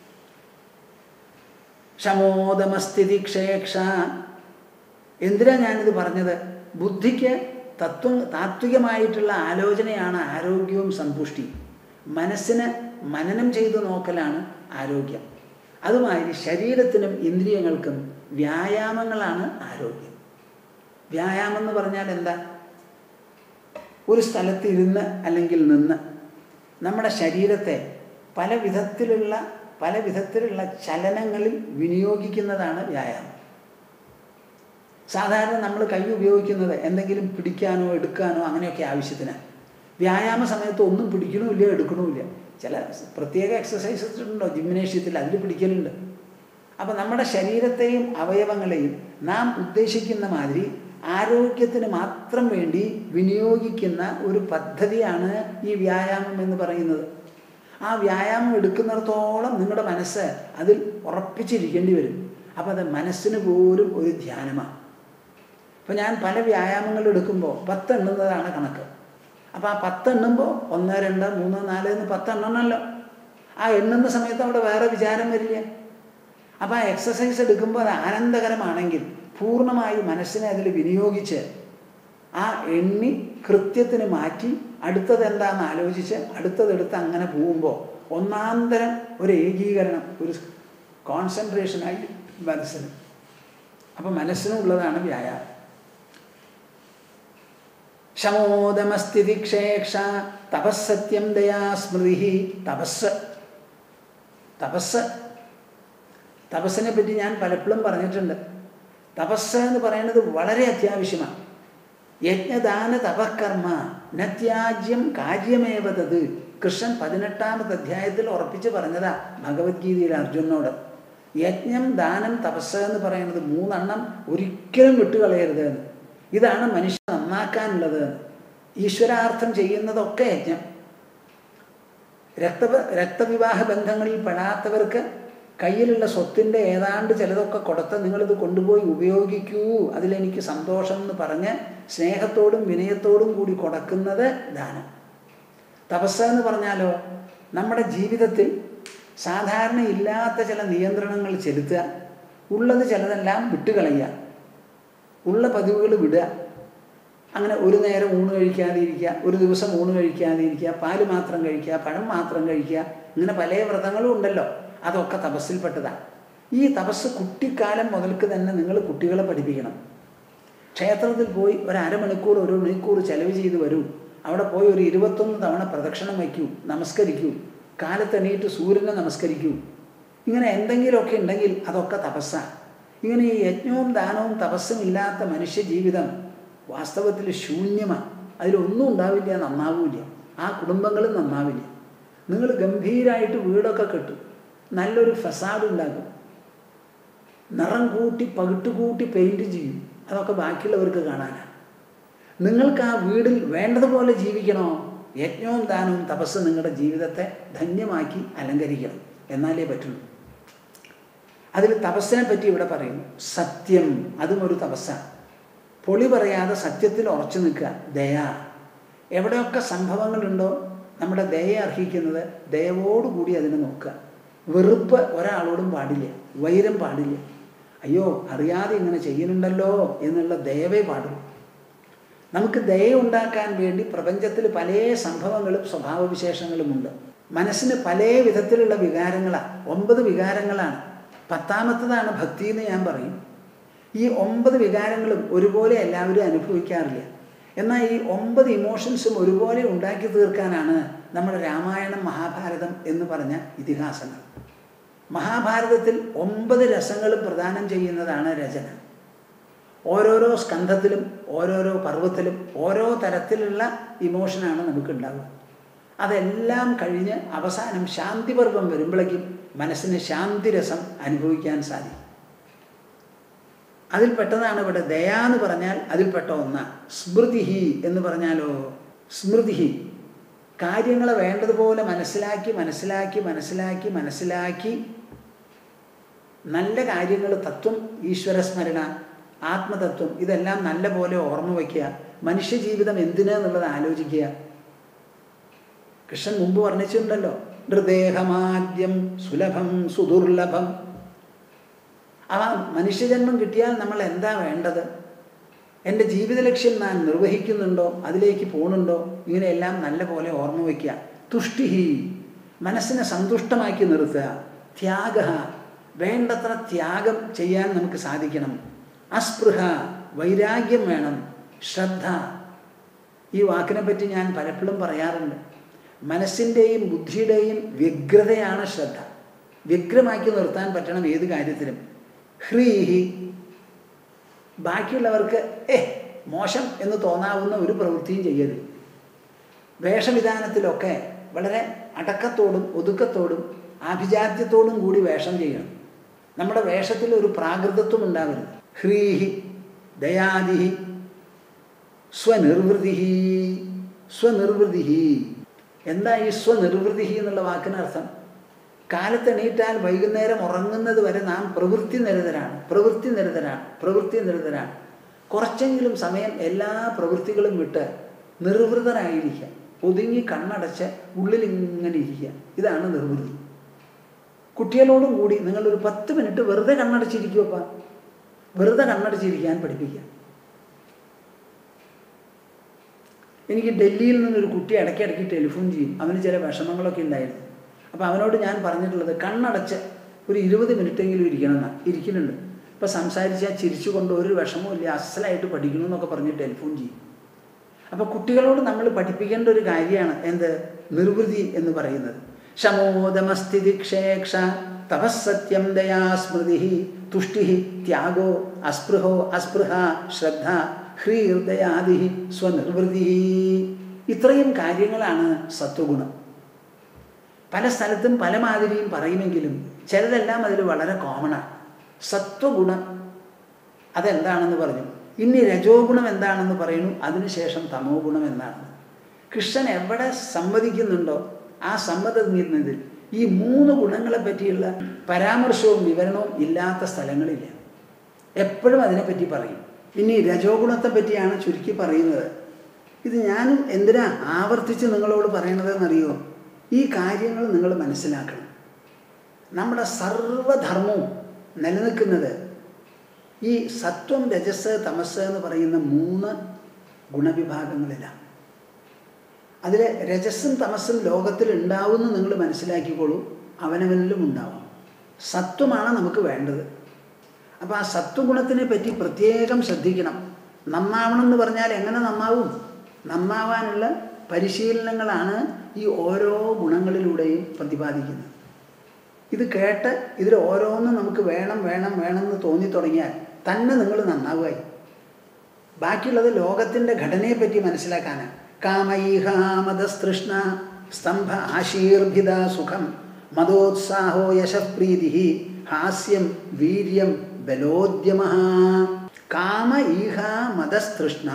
ക്ഷമോദമസ്ഥിതി ക്ഷേക്ഷ എന്തിനാ ഞാനിത് പറഞ്ഞത് ബുദ്ധിക്ക് തത്വം താത്വികമായിട്ടുള്ള ആലോചനയാണ് ആരോഗ്യവും സമ്പുഷ്ടിയും മനസ്സിന് മനനം ചെയ്തു നോക്കലാണ് ആരോഗ്യം അതുമാതിരി ശരീരത്തിനും ഇന്ദ്രിയങ്ങൾക്കും വ്യായാമങ്ങളാണ് ആരോഗ്യം വ്യായാമം എന്ന് പറഞ്ഞാൽ എന്താ ഒരു സ്ഥലത്ത് ഇരുന്ന് അല്ലെങ്കിൽ നിന്ന് നമ്മുടെ ശരീരത്തെ പല വിധത്തിലുള്ള പല വിധത്തിലുള്ള ചലനങ്ങളിൽ വിനിയോഗിക്കുന്നതാണ് വ്യായാമം സാധാരണ നമ്മൾ കൈ ഉപയോഗിക്കുന്നത് എന്തെങ്കിലും പിടിക്കാനോ എടുക്കാനോ അങ്ങനെയൊക്കെ ആവശ്യത്തിന് വ്യായാമ സമയത്ത് ഒന്നും പിടിക്കണമില്ല എടുക്കണമില്ല ചില പ്രത്യേക എക്സസൈസസ് ഉണ്ടോ ജിംനേഷ്യത്തിൽ അതിൽ പിടിക്കലുണ്ട് അപ്പം നമ്മുടെ ശരീരത്തെയും അവയവങ്ങളെയും നാം ഉദ്ദേശിക്കുന്ന മാതിരി ആരോഗ്യത്തിന് മാത്രം വേണ്ടി വിനിയോഗിക്കുന്ന ഒരു പദ്ധതിയാണ് ഈ വ്യായാമം എന്ന് പറയുന്നത് ആ വ്യായാമം എടുക്കുന്നിടത്തോളം നിങ്ങളുടെ മനസ്സ് അതിൽ ഉറപ്പിച്ചിരിക്കേണ്ടി വരും അപ്പോൾ അത് മനസ്സിന് പോലും ഒരു ധ്യാനമാണ് അപ്പോൾ ഞാൻ പല വ്യായാമങ്ങൾ എടുക്കുമ്പോൾ പത്ത് എണ്ണുന്നതാണ് കണക്ക് അപ്പോൾ ആ പത്ത് എണ്ണുമ്പോൾ ഒന്ന് രണ്ട് മൂന്ന് നാല് എന്ന് പത്ത് എണ്ണണമല്ലോ ആ എണ്ണുന്ന സമയത്ത് അവിടെ വേറെ വിചാരം വരില്ല അപ്പോൾ ആ എക്സസൈസ് എടുക്കുമ്പോൾ അത് ആനന്ദകരമാണെങ്കിൽ പൂർണ്ണമായി മനസ്സിനെ അതിൽ വിനിയോഗിച്ച് ആ എണ്ണി കൃത്യത്തിന് മാറ്റി അടുത്തത് എന്താണെന്ന് ആലോചിച്ച് അടുത്തതെടുത്ത് അങ്ങനെ പോകുമ്പോൾ ഒന്നാന്തരം ഒരു ഏകീകരണം ഒരു കോൺസെൻട്രേഷനായി മനസ്സിന് അപ്പം മനസ്സിനുള്ളതാണ് വ്യായാമം ശമോദമസ്ഥിതി ക്ഷേക്ഷ തപസ്സത്യം ദയാ സ്മൃതി തപസ് തപസ് തപസ്സിനെ പറ്റി ഞാൻ പലപ്പോഴും പറഞ്ഞിട്ടുണ്ട് തപസ് എന്ന് പറയുന്നത് വളരെ അത്യാവശ്യമാണ് യജ്ഞദാന തപകർമ്മ നത്യാജ്യം കാര്യമേവതത് കൃഷ്ണൻ പതിനെട്ടാമത്തെ അധ്യായത്തിൽ ഉറപ്പിച്ച് പറഞ്ഞതാ ഭഗവത്ഗീതയിൽ അർജുനോട് യജ്ഞം ദാനം തപസ് എന്ന് പറയുന്നത് മൂന്നെണ്ണം ഒരിക്കലും വിട്ടുകളയരുത് എന്ന് ഇതാണ് മനുഷ്യൻ നന്നാക്കാനുള്ളത് ഈശ്വരാർത്ഥം ചെയ്യുന്നതൊക്കെ യജ്ഞം രക്ത രക്തവിവാഹ ബന്ധങ്ങളിൽ പെടാത്തവർക്ക് കയ്യിലുള്ള സ്വത്തിൻ്റെ ഏതാണ്ട് ചിലതൊക്കെ കൊടുത്ത് നിങ്ങളിത് കൊണ്ടുപോയി ഉപയോഗിക്കൂ അതിലെനിക്ക് സന്തോഷം എന്ന് പറഞ്ഞ് സ്നേഹത്തോടും വിനയത്തോടും കൂടി കൊടുക്കുന്നത് ദാനം തപസ് എന്ന് പറഞ്ഞാലോ നമ്മുടെ ജീവിതത്തിൽ സാധാരണ ഇല്ലാത്ത ചില നിയന്ത്രണങ്ങൾ ചെലുത്തുക ഉള്ളത് ചിലതെല്ലാം വിട്ടുകളയുക ഉള്ള പതിവുകൾ വിടുക അങ്ങനെ ഒരു നേരം ഊണ് കഴിക്കാതെ ഇരിക്കുക ഒരു ദിവസം ഊണ് കഴിക്കാതെ ഇരിക്കുക പാല് മാത്രം കഴിക്കുക പഴം മാത്രം കഴിക്കുക ഇങ്ങനെ പല വ്രതങ്ങളും ഉണ്ടല്ലോ അതൊക്കെ തപസ്സിൽപ്പെട്ടതാണ് ഈ തപസ് കുട്ടിക്കാലം മുതൽക്ക് തന്നെ നിങ്ങൾ കുട്ടികളെ പഠിപ്പിക്കണം ക്ഷേത്രത്തിൽ പോയി ഒരു അരമണിക്കൂർ ഒരു മണിക്കൂർ ചെലവ് ചെയ്ത് വരൂ അവിടെ പോയി ഒരു ഇരുപത്തൊന്ന് തവണ പ്രദക്ഷിണം വയ്ക്കൂ നമസ്കരിക്കൂ കാലത്തെണീറ്റ് സൂര്യനെ നമസ്കരിക്കൂ ഇങ്ങനെ എന്തെങ്കിലുമൊക്കെ ഉണ്ടെങ്കിൽ അതൊക്കെ തപസ്സാണ് ഇങ്ങനെ ഈ യജ്ഞവും ദാനവും തപസ്സും ഇല്ലാത്ത മനുഷ്യ ജീവിതം വാസ്തവത്തിൽ ശൂന്യമാണ് അതിലൊന്നും ഉണ്ടാവില്ല നന്നാവില്ല ആ കുടുംബങ്ങളും നന്നാവില്ല നിങ്ങൾ ഗംഭീരമായിട്ട് വീടൊക്കെ കെട്ടും നല്ലൊരു ഫസാഡ് ഉണ്ടാക്കും നിറം കൂട്ടി പകിട്ട് കൂട്ടി പെയിൻറ് ചെയ്യും അതൊക്കെ ബാക്കിയുള്ളവർക്ക് കാണാനാണ് നിങ്ങൾക്ക് ആ വീടിൽ വേണ്ടതുപോലെ ജീവിക്കണോ യജ്ഞവും ദാനവും തപസ്സും നിങ്ങളുടെ ജീവിതത്തെ ധന്യമാക്കി അലങ്കരിക്കണം എന്നാലേ പറ്റുള്ളൂ അതിൽ തപസ്സിനെ പറ്റി ഇവിടെ പറയുന്നു സത്യം അതും ഒരു തപസ്സാണ് പൊളി പറയാതെ സത്യത്തിൽ ഉറച്ചു നിൽക്കുക ദയ എവിടെയൊക്കെ സംഭവങ്ങളുണ്ടോ നമ്മുടെ ദയ അർഹിക്കുന്നത് ദയവോടുകൂടി അതിനെ നോക്കുക വെറുപ്പ് ഒരാളോടും പാടില്ല വൈരം പാടില്ല അയ്യോ അറിയാതെ ഇങ്ങനെ ചെയ്യുന്നുണ്ടല്ലോ എന്നുള്ള ദയവേ പാടുള്ളൂ നമുക്ക് ദയ ഉണ്ടാക്കാൻ വേണ്ടി പ്രപഞ്ചത്തിൽ പല സംഭവങ്ങളും സ്വഭാവവിശേഷങ്ങളുമുണ്ട് മനസ്സിന് പല വിധത്തിലുള്ള വികാരങ്ങളാണ് ഒമ്പത് വികാരങ്ങളാണ് പത്താമത്തതാണ് ഭക്തി എന്ന് ഞാൻ പറയും ഈ ഒമ്പത് വികാരങ്ങളും ഒരുപോലെ എല്ലാവരും അനുഭവിക്കാറില്ല എന്നാൽ ഈ ഒമ്പത് ഇമോഷൻസും ഒരുപോലെ ഉണ്ടാക്കി തീർക്കാനാണ് നമ്മുടെ രാമായണം മഹാഭാരതം എന്ന് പറഞ്ഞ ഇതിഹാസങ്ങൾ മഹാഭാരതത്തിൽ ഒമ്പത് രസങ്ങളും പ്രദാനം ചെയ്യുന്നതാണ് രചന ഓരോരോ സ്കന്ധത്തിലും ഓരോരോ പർവ്വത്തിലും ഓരോ തരത്തിലുള്ള ഇമോഷനാണ് നമുക്കുണ്ടാവുക അതെല്ലാം കഴിഞ്ഞ് അവസാനം ശാന്തിപർവം വരുമ്പോഴേക്കും മനസ്സിന് ശാന്തിരസം അനുഭവിക്കാൻ സാധിക്കും അതിൽപ്പെട്ടതാണ് ഇവിടെ ദയ എന്ന് പറഞ്ഞാൽ അതിൽപ്പെട്ട ഒന്നാണ് സ്മൃതിഹി എന്ന് പറഞ്ഞാലോ സ്മൃതിഹി കാര്യങ്ങളെ വേണ്ടതുപോലെ മനസ്സിലാക്കി മനസ്സിലാക്കി മനസ്സിലാക്കി മനസ്സിലാക്കി നല്ല കാര്യങ്ങൾ തത്വം ഈശ്വരസ്മരണ ആത്മതത്വം ഇതെല്ലാം നല്ല പോലെ ഓർമ്മ വയ്ക്കുക മനുഷ്യജീവിതം എന്തിന് എന്നുള്ളത് ആലോചിക്കുക കൃഷ്ണൻ മുമ്പ് വർണ്ണിച്ചിട്ടുണ്ടല്ലോ നൃദേഹമാദ്യം സുലഭം സുദുർലഭം അവ മനുഷ്യജന്മം കിട്ടിയാൽ നമ്മൾ എന്താ വേണ്ടത് എൻ്റെ ജീവിത ലക്ഷ്യം ഞാൻ നിർവഹിക്കുന്നുണ്ടോ അതിലേക്ക് പോകുന്നുണ്ടോ ഇങ്ങനെയെല്ലാം നല്ല പോലെ ഓർമ്മ വയ്ക്കുക തുഷ്ടിഹി മനസ്സിനെ സന്തുഷ്ടമാക്കി നിർത്തുക ത്യാഗ വേണ്ടത്ര ത്യാഗം ചെയ്യാൻ നമുക്ക് സാധിക്കണം അസ്പൃഹ വൈരാഗ്യം വേണം ശ്രദ്ധ ഈ വാക്കിനെ പറ്റി ഞാൻ പലപ്പോഴും പറയാറുണ്ട് മനസ്സിൻ്റെയും ബുദ്ധിയുടെയും വ്യഗ്രതയാണ് ശ്രദ്ധ വ്യഗ്രമാക്കി നിർത്താൻ പറ്റണം ഏത് കാര്യത്തിലും ഹ്രീഹി ബാക്കിയുള്ളവർക്ക് ഏ മോശം എന്ന് തോന്നാവുന്ന ഒരു പ്രവൃത്തിയും ചെയ്യരുത് വേഷവിധാനത്തിലൊക്കെ വളരെ അടക്കത്തോടും ഒതുക്കത്തോടും ആഭിജാത്യത്തോടും കൂടി വേഷം ചെയ്യണം നമ്മുടെ വേഷത്തിൽ ഒരു പ്രാകൃതത്വം ഉണ്ടാവരുത് ഹ്രീഹി ദയാദിഹി സ്വനിർവൃതി സ്വനിർവൃതി എന്താ ഈ സ്വനിർവൃതി എന്നുള്ള വാക്കിനർത്ഥം കാലത്തെണീറ്റാൽ വൈകുന്നേരം ഉറങ്ങുന്നത് വരെ നാം പ്രവൃത്തി നിരതരാണ് പ്രവൃത്തി നിരതരാണ് പ്രവൃത്തി നിരതരാണ് കുറച്ചെങ്കിലും സമയം എല്ലാ പ്രവൃത്തികളും വിട്ട് നിർവൃതരായിരിക്കുക ഒതുങ്ങി കണ്ണടച്ച് ഉള്ളിലിങ്ങനെ ഇരിക്കുക ഇതാണ് നിർവൃതി കുട്ടികളോടും കൂടി നിങ്ങളൊരു പത്ത് മിനിറ്റ് വെറുതെ കണ്ണടച്ചിരിക്കുമപ്പ വെറുതെ കണ്ണടച്ചിരിക്കാൻ പഠിപ്പിക്കുക എനിക്ക് ഡൽഹിയിൽ നിന്നൊരു കുട്ടി ഇടയ്ക്കിടയ്ക്ക് ടെലിഫോൺ ചെയ്യും അവന് ചില വിഷമങ്ങളൊക്കെ ഉണ്ടായിരുന്നു അപ്പോൾ അവനോട് ഞാൻ പറഞ്ഞിട്ടുള്ളത് കണ്ണടച്ച് ഒരു ഇരുപത് മിനിറ്റെങ്കിലും ഇരിക്കണം എന്നാ ഇരിക്കുന്നുണ്ട് ഇപ്പോൾ സംസാരിച്ചാൽ ചിരിച്ചുകൊണ്ട് ഒരു വിഷമവും ഇല്ല അസലായിട്ട് പഠിക്കണമെന്നൊക്കെ പറഞ്ഞ് ടെലിഫോൺ ചെയ്യും അപ്പോൾ കുട്ടികളോട് നമ്മൾ പഠിപ്പിക്കേണ്ട ഒരു കാര്യമാണ് എന്ത് നിർവൃതി എന്ന് പറയുന്നത് ശമോദമസ്ഥിതി ക്ഷേക്ഷ തപസ്സത്യം ദയാ സ്മൃതി തുഷ്ടി ത്യാഗോ അസ്പൃഹോ അസ്പൃഹ ശ്രദ്ധ ഹ്രീർദയാദി സ്വനിർവൃതി ഇത്രയും കാര്യങ്ങളാണ് സത്വഗുണം പല സ്ഥലത്തും പല മാതിരിയും പറയുമെങ്കിലും ചിലതെല്ലാം അതിൽ വളരെ കോമണാണ് സത്വഗുണം അതെന്താണെന്ന് പറഞ്ഞു ഇനി രജോ ഗുണം എന്താണെന്ന് പറയുന്നു അതിനുശേഷം തമോ ഗുണം എന്താണ് കൃഷ്ണൻ എവിടെ സമ്മതിക്കുന്നുണ്ടോ ആ സമ്മതത്തിൽ ഈ മൂന്ന് ഗുണങ്ങളെ പറ്റിയുള്ള പരാമർശവും വിവരണവും ഇല്ലാത്ത സ്ഥലങ്ങളില്ല എപ്പോഴും അതിനെപ്പറ്റി പറയും ഇനി രജോ ഗുണത്തെ പറ്റിയാണ് ചുരുക്കി പറയുന്നത് ഇത് ഞാനും എന്തിനാ ആവർത്തിച്ച് നിങ്ങളോട് പറയണതെന്നറിയോ ഈ കാര്യങ്ങൾ നിങ്ങൾ മനസ്സിലാക്കണം നമ്മുടെ സർവധർമ്മവും നിലനിൽക്കുന്നത് ഈ സത്വം രജസ് തമസ് എന്ന് പറയുന്ന മൂന്ന് ഗുണവിഭാഗങ്ങളിലാണ് അതിൽ രജസ്സും തമസ്സും ലോകത്തിൽ ഉണ്ടാവുമെന്ന് നിങ്ങൾ മനസ്സിലാക്കിക്കോളൂ അവനവനിലും ഉണ്ടാവും സത്വമാണ് നമുക്ക് വേണ്ടത് അപ്പോൾ ആ സത്വഗുണത്തിനെ പറ്റി പ്രത്യേകം ശ്രദ്ധിക്കണം നന്നാവണം എന്ന് പറഞ്ഞാൽ എങ്ങനെ നന്നാവും നന്നാവാനുള്ള പരിശീലനങ്ങളാണ് ഈ ഓരോ ഗുണങ്ങളിലൂടെയും പ്രതിപാദിക്കുന്നത് ഇത് കേട്ട് ഇതിൽ ഓരോന്നും നമുക്ക് വേണം വേണം വേണമെന്ന് തോന്നി തുടങ്ങിയാൽ തന്നെ നിങ്ങൾ നന്നാവുകയായി ബാക്കിയുള്ളത് ലോകത്തിൻ്റെ ഘടനയെപ്പറ്റി മനസ്സിലാക്കാനാണ് കാമൈഹാമതസ്തൃഷ്ണ സ്തംഭ ആശീർഭിത സുഖം മതോത്സാഹോ യശപ്രീതി ഹാസ്യം വീര്യം ബലോദ്യമ കാമ ഈഹ മതസ്തൃഷ്ണ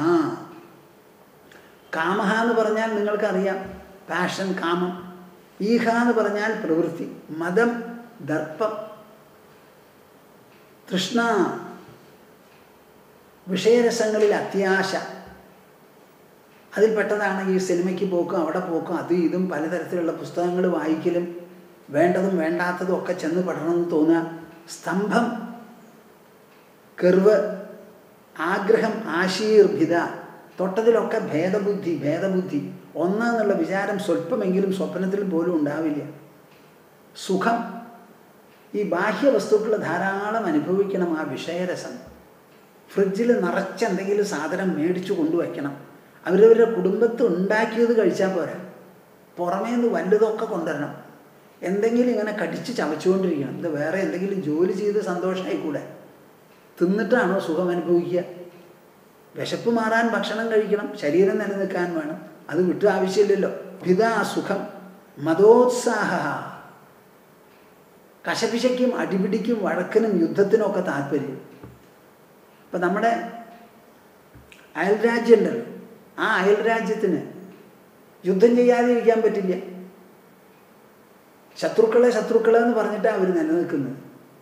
കാമഹ എന്ന് പറഞ്ഞാൽ നിങ്ങൾക്കറിയാം പാഷൻ കാമം ഈഹ എന്ന് പറഞ്ഞാൽ പ്രവൃത്തി മതം ദർപ്പം തൃഷ്ണ വിഷയരസങ്ങളിൽ അത്യാശ അതിൽപ്പെട്ടതാണ് ഈ സിനിമയ്ക്ക് പോക്കും അവിടെ പോക്കും അതും ഇതും പലതരത്തിലുള്ള പുസ്തകങ്ങൾ വായിക്കലും വേണ്ടതും വേണ്ടാത്തതും ഒക്കെ ചെന്ന് പഠണമെന്ന് തോന്നുക സ്തംഭം കെർവ് ആഗ്രഹം ആശീർഭിത തൊട്ടതിലൊക്കെ ഭേദബുദ്ധി ഭേദബുദ്ധി ഒന്ന് എന്നുള്ള വിചാരം സ്വല്പമെങ്കിലും സ്വപ്നത്തിൽ പോലും ഉണ്ടാവില്ല സുഖം ഈ ബാഹ്യ വസ്തുക്കൾ ധാരാളം അനുഭവിക്കണം ആ വിഷയരസം ഫ്രിഡ്ജിൽ നിറച്ച് എന്തെങ്കിലും സാധനം മേടിച്ചു കൊണ്ടുവയ്ക്കണം അവരവരുടെ കുടുംബത്ത് ഉണ്ടാക്കിയത് കഴിച്ചാൽ പോരാ പുറമേ നിന്ന് വലുതൊക്കെ കൊണ്ടുവരണം എന്തെങ്കിലും ഇങ്ങനെ കടിച്ച് ചവച്ചുകൊണ്ടിരിക്കണം ഇത് വേറെ എന്തെങ്കിലും ജോലി ചെയ്ത് സന്തോഷമായിക്കൂടെ തിന്നിട്ടാണോ സുഖം അനുഭവിക്കുക വിശപ്പ് മാറാൻ ഭക്ഷണം കഴിക്കണം ശരീരം നിലനിൽക്കാൻ വേണം അത് വിട്ടു ആവശ്യമില്ലല്ലോ പിതാ സുഖം മതോത്സാഹ കശപിശയ്ക്കും അടിപിടിക്കും വഴക്കിനും യുദ്ധത്തിനും ഒക്കെ താല്പര്യം ഇപ്പം നമ്മുടെ അയൽരാജ്യമുണ്ടല്ലോ ആ അയൽരാജ്യത്തിന് യുദ്ധം ചെയ്യാതെ ഇരിക്കാൻ പറ്റില്ല ശത്രുക്കളെ ശത്രുക്കളെ എന്ന് പറഞ്ഞിട്ടാണ് അവർ നിലനിൽക്കുന്നത്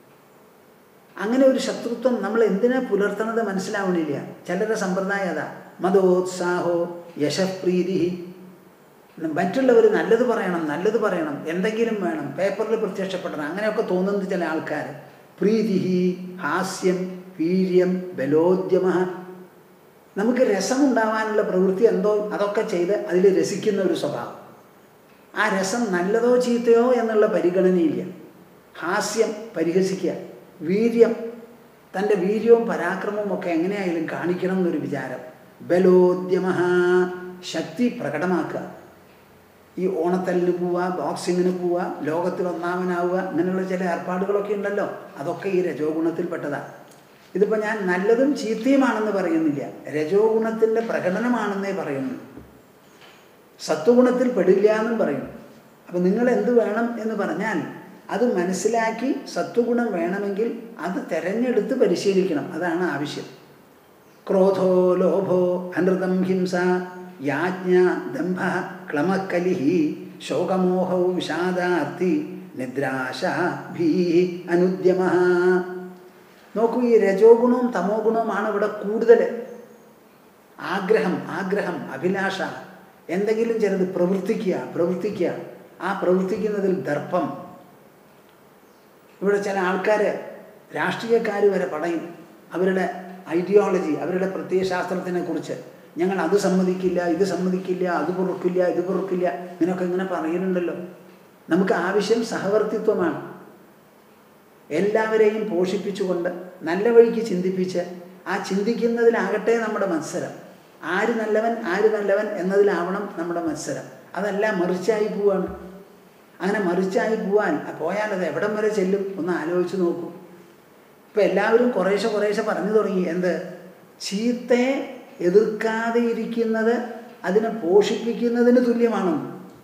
അങ്ങനെ ഒരു ശത്രുത്വം നമ്മൾ എന്തിനാ പുലർത്തണത് മനസ്സിലാവണില്ല ചിലരുടെ സമ്പ്രദായം അതാ മതോത്സാഹോ യശപ്രീതി മറ്റുള്ളവർ നല്ലത് പറയണം നല്ലത് പറയണം എന്തെങ്കിലും വേണം പേപ്പറിൽ പ്രത്യക്ഷപ്പെടണം അങ്ങനെയൊക്കെ തോന്നുന്നത് ചില ആൾക്കാർ പ്രീതി ഹാസ്യം വീര്യം ബലോദ്യമ നമുക്ക് രസമുണ്ടാവാനുള്ള പ്രവൃത്തി എന്തോ അതൊക്കെ ചെയ്ത് അതിൽ രസിക്കുന്ന ഒരു സ്വഭാവം ആ രസം നല്ലതോ ചീത്തയോ എന്നുള്ള പരിഗണനയില്ല ഹാസ്യം പരിഹസിക്കുക വീര്യം തൻ്റെ വീര്യവും പരാക്രമവും ഒക്കെ എങ്ങനെയായാലും കാണിക്കണം എന്നൊരു വിചാരം ബലോദ്യമ ശക്തി പ്രകടമാക്കുക ഈ ഓണത്തല്ലിന് പോവുക ബോക്സിങ്ങിന് പോവുക ലോകത്തിൽ ഒന്നാമനാവുക അങ്ങനെയുള്ള ചില ഏർപ്പാടുകളൊക്കെ ഉണ്ടല്ലോ അതൊക്കെ ഈ രജോ ഗുണത്തിൽപ്പെട്ടതാണ് ഇതിപ്പോൾ ഞാൻ നല്ലതും ചീത്തയുമാണെന്ന് പറയുന്നില്ല രജോ ഗുണത്തിൻ്റെ പ്രകടനമാണെന്നേ പറയുന്നു സത്വഗുണത്തിൽ പെടില്ല എന്നും പറയുന്നു അപ്പം നിങ്ങൾ എന്ത് വേണം എന്ന് പറഞ്ഞാൽ അത് മനസ്സിലാക്കി സത്വഗുണം വേണമെങ്കിൽ അത് തിരഞ്ഞെടുത്ത് പരിശീലിക്കണം അതാണ് ആവശ്യം ക്രോധോ ലോഭോ അനൃതം ഹിംസ യാജ്ഞ ദംഭ ക്ലമക്കലിഹി ശോകമോഹൗ വിഷാദാർത്തി നിദ്രാശ ഭീ അനുദ്യമ നോക്കൂ ഈ രജോ ഗുണവും തമോ ഗുണവുമാണ് ഇവിടെ കൂടുതൽ ആഗ്രഹം ആഗ്രഹം അഭിലാഷ എന്തെങ്കിലും ചിലത് പ്രവർത്തിക്കുക പ്രവർത്തിക്കുക ആ പ്രവർത്തിക്കുന്നതിൽ ദർപ്പം ഇവിടെ ചില ആൾക്കാർ രാഷ്ട്രീയക്കാർ വരെ പറയും അവരുടെ ഐഡിയോളജി അവരുടെ പ്രത്യയശാസ്ത്രത്തിനെ കുറിച്ച് ഞങ്ങൾ അത് സമ്മതിക്കില്ല ഇത് സമ്മതിക്കില്ല അത് പൊറുക്കില്ല ഇത് പൊറുക്കില്ല ഇങ്ങനെയൊക്കെ ഇങ്ങനെ പറയുന്നുണ്ടല്ലോ നമുക്ക് ആവശ്യം സഹവർത്തിത്വമാണ് എല്ലാവരെയും പോഷിപ്പിച്ചുകൊണ്ട് നല്ല വഴിക്ക് ചിന്തിപ്പിച്ച് ആ ചിന്തിക്കുന്നതിലാകട്ടെ നമ്മുടെ മത്സരം ആര് നല്ലവൻ ആര് നല്ലവൻ എന്നതിലാവണം നമ്മുടെ മത്സരം അതല്ല മറിച്ചായി പോവാണ് അങ്ങനെ മറിച്ചായി പോവാൻ പോയാൽ അത് എവിടം വരെ ചെല്ലും ഒന്ന് ആലോചിച്ച് നോക്കൂ ഇപ്പം എല്ലാവരും കുറേശ്ശെ കുറേശ്ശെ പറഞ്ഞു തുടങ്ങി എന്ത് ചീത്തയെ എതിർക്കാതെ ഇരിക്കുന്നത് അതിനെ പോഷിപ്പിക്കുന്നതിന് തുല്യമാണെന്ന്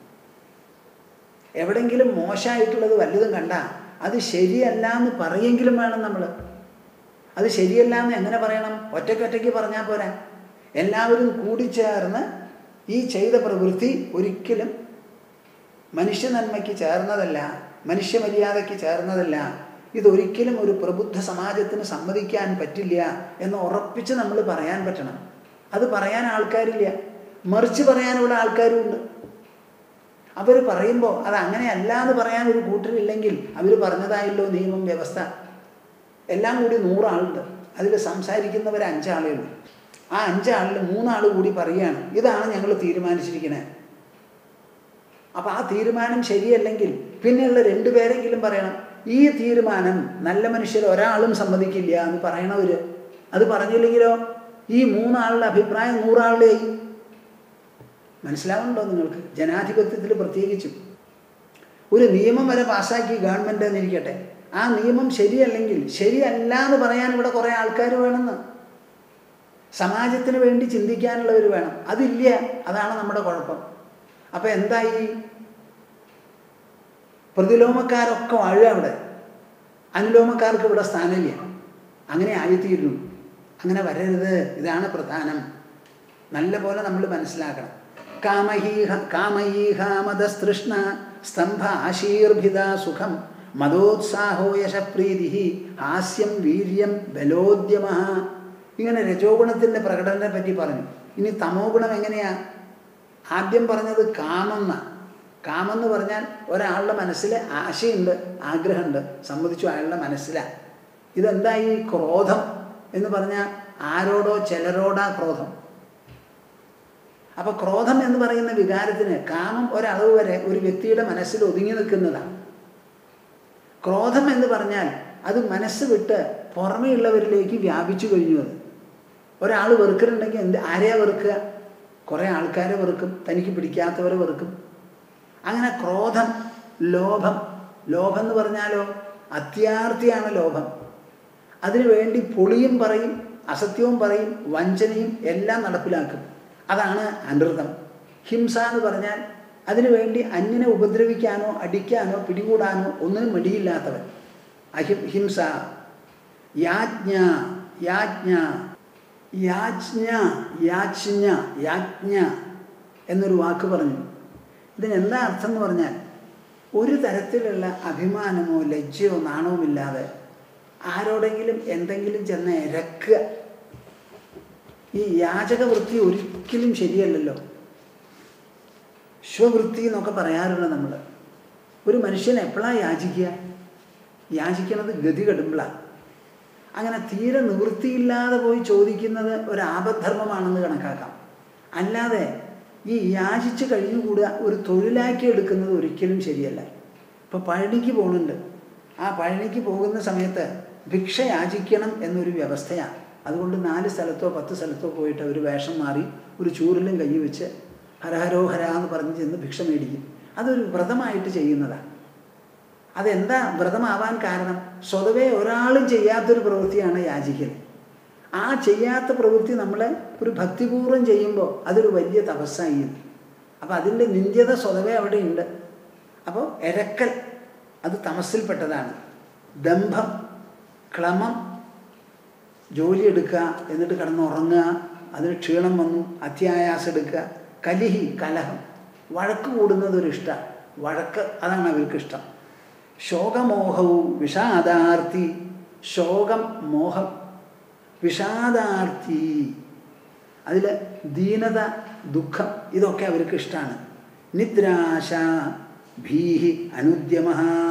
എവിടെങ്കിലും മോശമായിട്ടുള്ളത് വല്ലതും കണ്ട അത് ശരിയല്ല എന്ന് പറയെങ്കിലും വേണം നമ്മൾ അത് ശരിയല്ല എന്ന് എങ്ങനെ പറയണം ഒറ്റയ്ക്കൊറ്റയ്ക്ക് പറഞ്ഞാൽ പോരാ എല്ലാവരും കൂടിച്ചേർന്ന് ഈ ചെയ്ത പ്രവൃത്തി ഒരിക്കലും മനുഷ്യ നന്മയ്ക്ക് ചേർന്നതല്ല മനുഷ്യ മര്യാദയ്ക്ക് ചേർന്നതല്ല ഇതൊരിക്കലും ഒരു പ്രബുദ്ധ സമാജത്തിന് സമ്മതിക്കാൻ പറ്റില്ല എന്ന് ഉറപ്പിച്ച് നമ്മൾ പറയാൻ പറ്റണം അത് പറയാൻ ആൾക്കാരില്ല മറിച്ച് പറയാനുള്ള ആൾക്കാരും ഉണ്ട് അവർ പറയുമ്പോൾ അത് അങ്ങനെയല്ല എന്ന് പറയാൻ ഒരു കൂട്ടരില്ലെങ്കിൽ അവർ പറഞ്ഞതായല്ലോ നിയമം വ്യവസ്ഥ എല്ലാം കൂടി നൂറാളുണ്ട് അതിൽ സംസാരിക്കുന്നവർ അഞ്ചാളേ ഉള്ളൂ ആ അഞ്ചാളിൽ മൂന്നാൾ കൂടി പറയുകയാണ് ഇതാണ് ഞങ്ങൾ തീരുമാനിച്ചിരിക്കുന്നത് അപ്പം ആ തീരുമാനം ശരിയല്ലെങ്കിൽ പിന്നെയുള്ള രണ്ടുപേരെങ്കിലും പറയണം ഈ തീരുമാനം നല്ല മനുഷ്യർ ഒരാളും സമ്മതിക്കില്ല എന്ന് പറയണവർ അത് പറഞ്ഞില്ലെങ്കിലോ ഈ മൂന്നാളുടെ അഭിപ്രായം നൂറാളുടെയായി മനസ്സിലാവുന്നുണ്ടോ നിങ്ങൾക്ക് ജനാധിപത്യത്തിൽ പ്രത്യേകിച്ചും ഒരു നിയമം വരെ പാസ്സാക്കി ഗവൺമെൻറ് എന്നിരിക്കട്ടെ ആ നിയമം ശരിയല്ലെങ്കിൽ ശരിയല്ല എന്ന് പറയാൻ ഇവിടെ കുറേ ആൾക്കാർ വേണമെന്ന് സമാജത്തിന് വേണ്ടി ചിന്തിക്കാനുള്ളവർ വേണം അതില്ല അതാണ് നമ്മുടെ കുഴപ്പം അപ്പം എന്തായി പ്രതിലോമക്കാരൊക്കെ വാഴുക അവിടെ അനുലോമക്കാർക്ക് ഇവിടെ സ്ഥാനമില്ല അങ്ങനെ ആയിത്തീരുന്നു അങ്ങനെ വരരുത് ഇതാണ് പ്രധാനം നല്ല പോലെ നമ്മൾ മനസ്സിലാക്കണം കാമഹീഹ കാമയീഹാമതസ്തൃഷ്ണ സ്തംഭ ആശീർഭിത സുഖം മതോത്സാഹോ യശപ്രീതി ഹാസ്യം വീര്യം ബലോദ്യമ ഇങ്ങനെ രജോഗുണത്തിൻ്റെ പ്രകടനത്തെ പറ്റി പറഞ്ഞു ഇനി തമോ ഗുണം എങ്ങനെയാ ആദ്യം പറഞ്ഞത് കാമെന്ന കാമെന്ന് പറഞ്ഞാൽ ഒരാളുടെ മനസ്സിൽ ആശയുണ്ട് ആഗ്രഹമുണ്ട് സമ്മതിച്ചു അയാളുടെ മനസ്സിലാണ് ഇതെന്തായി ക്രോധം എന്ന് പറഞ്ഞാൽ ആരോടോ ചിലരോടാ ക്രോധം അപ്പൊ ക്രോധം എന്ന് പറയുന്ന വികാരത്തിന് കാമം ഒരളവ് വരെ ഒരു വ്യക്തിയുടെ മനസ്സിൽ ഒതുങ്ങി നിൽക്കുന്നതാണ് ക്രോധം എന്ന് പറഞ്ഞാൽ അത് മനസ്സ് വിട്ട് പുറമെയുള്ളവരിലേക്ക് വ്യാപിച്ചു കഴിഞ്ഞു അത് ഒരാൾ വെറുക്കുന്നുണ്ടെങ്കിൽ എന്ത് ആരെയാ വെറുക്കുക കുറേ ആൾക്കാരെ വെറുക്കും തനിക്ക് പിടിക്കാത്തവരെ വെറുക്കും അങ്ങനെ ക്രോധം ലോഭം ലോഭം എന്ന് പറഞ്ഞാലോ അത്യാർത്ഥിയാണ് ലോഭം അതിനു വേണ്ടി പൊളിയും പറയും അസത്യവും പറയും വഞ്ചനയും എല്ലാം നടപ്പിലാക്കും അതാണ് അനൃതം ഹിംസ എന്ന് പറഞ്ഞാൽ അതിനുവേണ്ടി അന്യനെ ഉപദ്രവിക്കാനോ അടിക്കാനോ പിടികൂടാനോ ഒന്നിനും മടിയില്ലാത്തവൻ അഹിം ഹിംസ യാജ്ഞ യാജ്ഞ യാജ്ഞ യാജ്ഞ യാജ്ഞ എന്നൊരു വാക്ക് പറഞ്ഞു ഇതിനെന്താ അർത്ഥം എന്ന് പറഞ്ഞാൽ ഒരു തരത്തിലുള്ള അഭിമാനമോ ലജ്ജയോ നാണവുമില്ലാതെ ആരോടെങ്കിലും എന്തെങ്കിലും ചെന്ന് ഇരക്കുക ഈ യാചകവൃത്തി ഒരിക്കലും ശരിയല്ലല്ലോ സ്വവൃത്തി എന്നൊക്കെ പറയാറുണ്ട് നമ്മൾ ഒരു മനുഷ്യൻ എപ്പോഴാണ് യാചിക്കുക യാചിക്കണത് ഗതി കെടുമ്പോഴാണ് അങ്ങനെ തീരെ നിവൃത്തിയില്ലാതെ പോയി ചോദിക്കുന്നത് ഒരു ആപദ്ധർമ്മമാണെന്ന് കണക്കാക്കാം അല്ലാതെ ഈ യാചിച്ച് കഴിഞ്ഞുകൂടുക ഒരു തൊഴിലാക്കി എടുക്കുന്നത് ഒരിക്കലും ശരിയല്ല ഇപ്പോൾ പഴനിക്ക് പോകുന്നുണ്ട് ആ പഴനിക്ക് പോകുന്ന സമയത്ത് ഭിക്ഷ യാചിക്കണം എന്നൊരു വ്യവസ്ഥയാണ് അതുകൊണ്ട് നാല് സ്ഥലത്തോ പത്ത് സ്ഥലത്തോ പോയിട്ട് ഒരു വേഷം മാറി ഒരു ചൂരിലും കൈ വെച്ച് ഹരഹരോ ഹര എന്ന് പറഞ്ഞ് ചെന്ന് ഭിക്ഷ മേടിക്കും അതൊരു വ്രതമായിട്ട് ചെയ്യുന്നതാണ് അതെന്താ വ്രതമാവാൻ കാരണം സ്വതവേ ഒരാളും ചെയ്യാത്തൊരു പ്രവൃത്തിയാണ് യാചിക്കൽ ആ ചെയ്യാത്ത പ്രവൃത്തി നമ്മൾ ഒരു ഭക്തിപൂർവ്വം ചെയ്യുമ്പോൾ അതൊരു വലിയ തപസ്സായി അപ്പോൾ അതിൻ്റെ നിന്ദ്യത സ്വതവേ അവിടെ ഉണ്ട് അപ്പോൾ എരക്കൽ അത് തമസ്സിൽപ്പെട്ടതാണ് ദംഭം ക്ലമം ജോലി എടുക്കുക എന്നിട്ട് കിടന്നുറങ്ങുക അതിന് ക്ഷീണം വന്നു അത്യായാസം എടുക്കുക കലിഹി കലഹം വഴക്ക് കൂടുന്നത് ഒരു ഇഷ്ടം വഴക്ക് അതാണ് അവർക്ക് ഇഷ്ടം ശോകമോഹവും വിഷാദാർത്തി ശോകം മോഹം വിഷാദാർത്തി അതിൽ ദീനത ദുഃഖം ഇതൊക്കെ അവർക്ക് ഇഷ്ടമാണ് നിദ്രാശ ഭീഹി അനുദ്യമ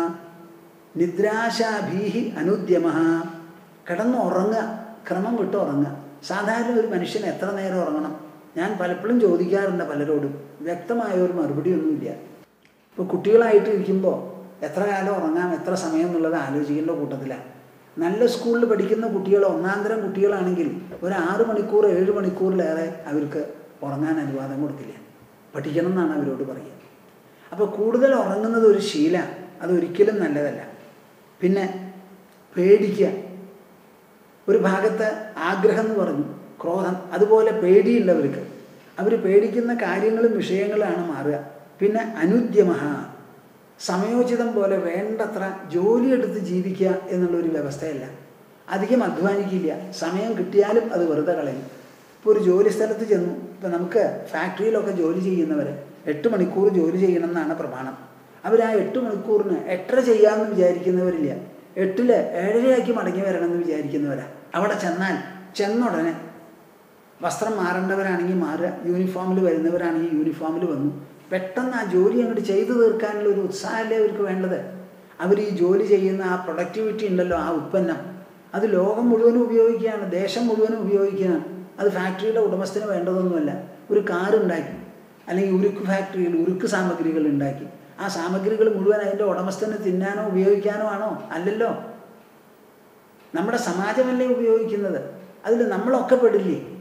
നിദ്രാശ ഭീഹി അനുദ്യമ കിടന്ന് ഉറങ്ങുക ക്രമം വിട്ട് ഉറങ്ങുക സാധാരണ ഒരു മനുഷ്യൻ എത്ര നേരം ഉറങ്ങണം ഞാൻ പലപ്പോഴും ചോദിക്കാറുണ്ട് പലരോടും വ്യക്തമായ ഒരു മറുപടി ഒന്നുമില്ല ഇപ്പോൾ കുട്ടികളായിട്ട് ഇരിക്കുമ്പോൾ എത്ര കാലം ഉറങ്ങാം എത്ര സമയം എന്നുള്ളത് ആലോചിക്കേണ്ട കൂട്ടത്തിലാണ് നല്ല സ്കൂളിൽ പഠിക്കുന്ന കുട്ടികൾ ഒന്നാന്തരം കുട്ടികളാണെങ്കിൽ ഒരു ആറ് മണിക്കൂർ ഏഴ് മണിക്കൂറിലേറെ അവർക്ക് ഉറങ്ങാൻ അനുവാദം കൊടുക്കില്ല പഠിക്കണം എന്നാണ് അവരോട് പറയുക അപ്പോൾ കൂടുതൽ ഉറങ്ങുന്നത് ഒരു ശീല അതൊരിക്കലും നല്ലതല്ല പിന്നെ പേടിക്കുക ഒരു ഭാഗത്ത് ആഗ്രഹം എന്ന് പറഞ്ഞു ക്രോധം അതുപോലെ പേടിയുള്ളവർക്ക് അവർ പേടിക്കുന്ന കാര്യങ്ങളും വിഷയങ്ങളാണ് മാറുക പിന്നെ അനുദ്യമഹ സമയോചിതം പോലെ വേണ്ടത്ര ജോലിയെടുത്ത് ജീവിക്കുക എന്നുള്ളൊരു വ്യവസ്ഥയല്ല അധികം അധ്വാനിക്കില്ല സമയം കിട്ടിയാലും അത് വെറുതെ കളയും ഇപ്പോൾ ഒരു ജോലി സ്ഥലത്ത് ചെന്നു ഇപ്പം നമുക്ക് ഫാക്ടറിയിലൊക്കെ ജോലി ചെയ്യുന്നവർ എട്ട് മണിക്കൂർ ജോലി ചെയ്യണം എന്നാണ് പ്രമാണം അവർ ആ എട്ട് മണിക്കൂറിന് എട്ടര ചെയ്യാമെന്ന് വിചാരിക്കുന്നവരില്ല എട്ടില് ഏഴരയാക്കി മടങ്ങി വരണമെന്ന് വിചാരിക്കുന്നവരാ അവിടെ ചെന്നാൽ ചെന്നുടനെ വസ്ത്രം മാറേണ്ടവരാണെങ്കിൽ മാറുക യൂണിഫോമിൽ വരുന്നവരാണെങ്കിൽ യൂണിഫോമിൽ വന്നു പെട്ടെന്ന് ആ ജോലി അങ്ങോട്ട് ചെയ്തു തീർക്കാനുള്ള ഒരു ഉത്സാഹമല്ലേ അവർക്ക് വേണ്ടത് അവർ ഈ ജോലി ചെയ്യുന്ന ആ പ്രൊഡക്ടിവിറ്റി ഉണ്ടല്ലോ ആ ഉൽപ്പന്നം അത് ലോകം മുഴുവനും ഉപയോഗിക്കുകയാണ് ദേശം മുഴുവനും ഉപയോഗിക്കുകയാണ് അത് ഫാക്ടറിയുടെ ഉടമസ്ഥന് വേണ്ടതൊന്നുമല്ല ഒരു കാർ ഉണ്ടാക്കി അല്ലെങ്കിൽ ഉരുക്ക് ഫാക്ടറിയിൽ ഉരുക്ക് സാമഗ്രികൾ ഉണ്ടാക്കി ആ സാമഗ്രികൾ മുഴുവൻ അതിൻ്റെ ഉടമസ്ഥന് തിന്നാനോ ഉപയോഗിക്കാനോ ആണോ അല്ലല്ലോ നമ്മുടെ സമാജമല്ലേ ഉപയോഗിക്കുന്നത് അതിൽ നമ്മളൊക്കെ പെടില്ലേ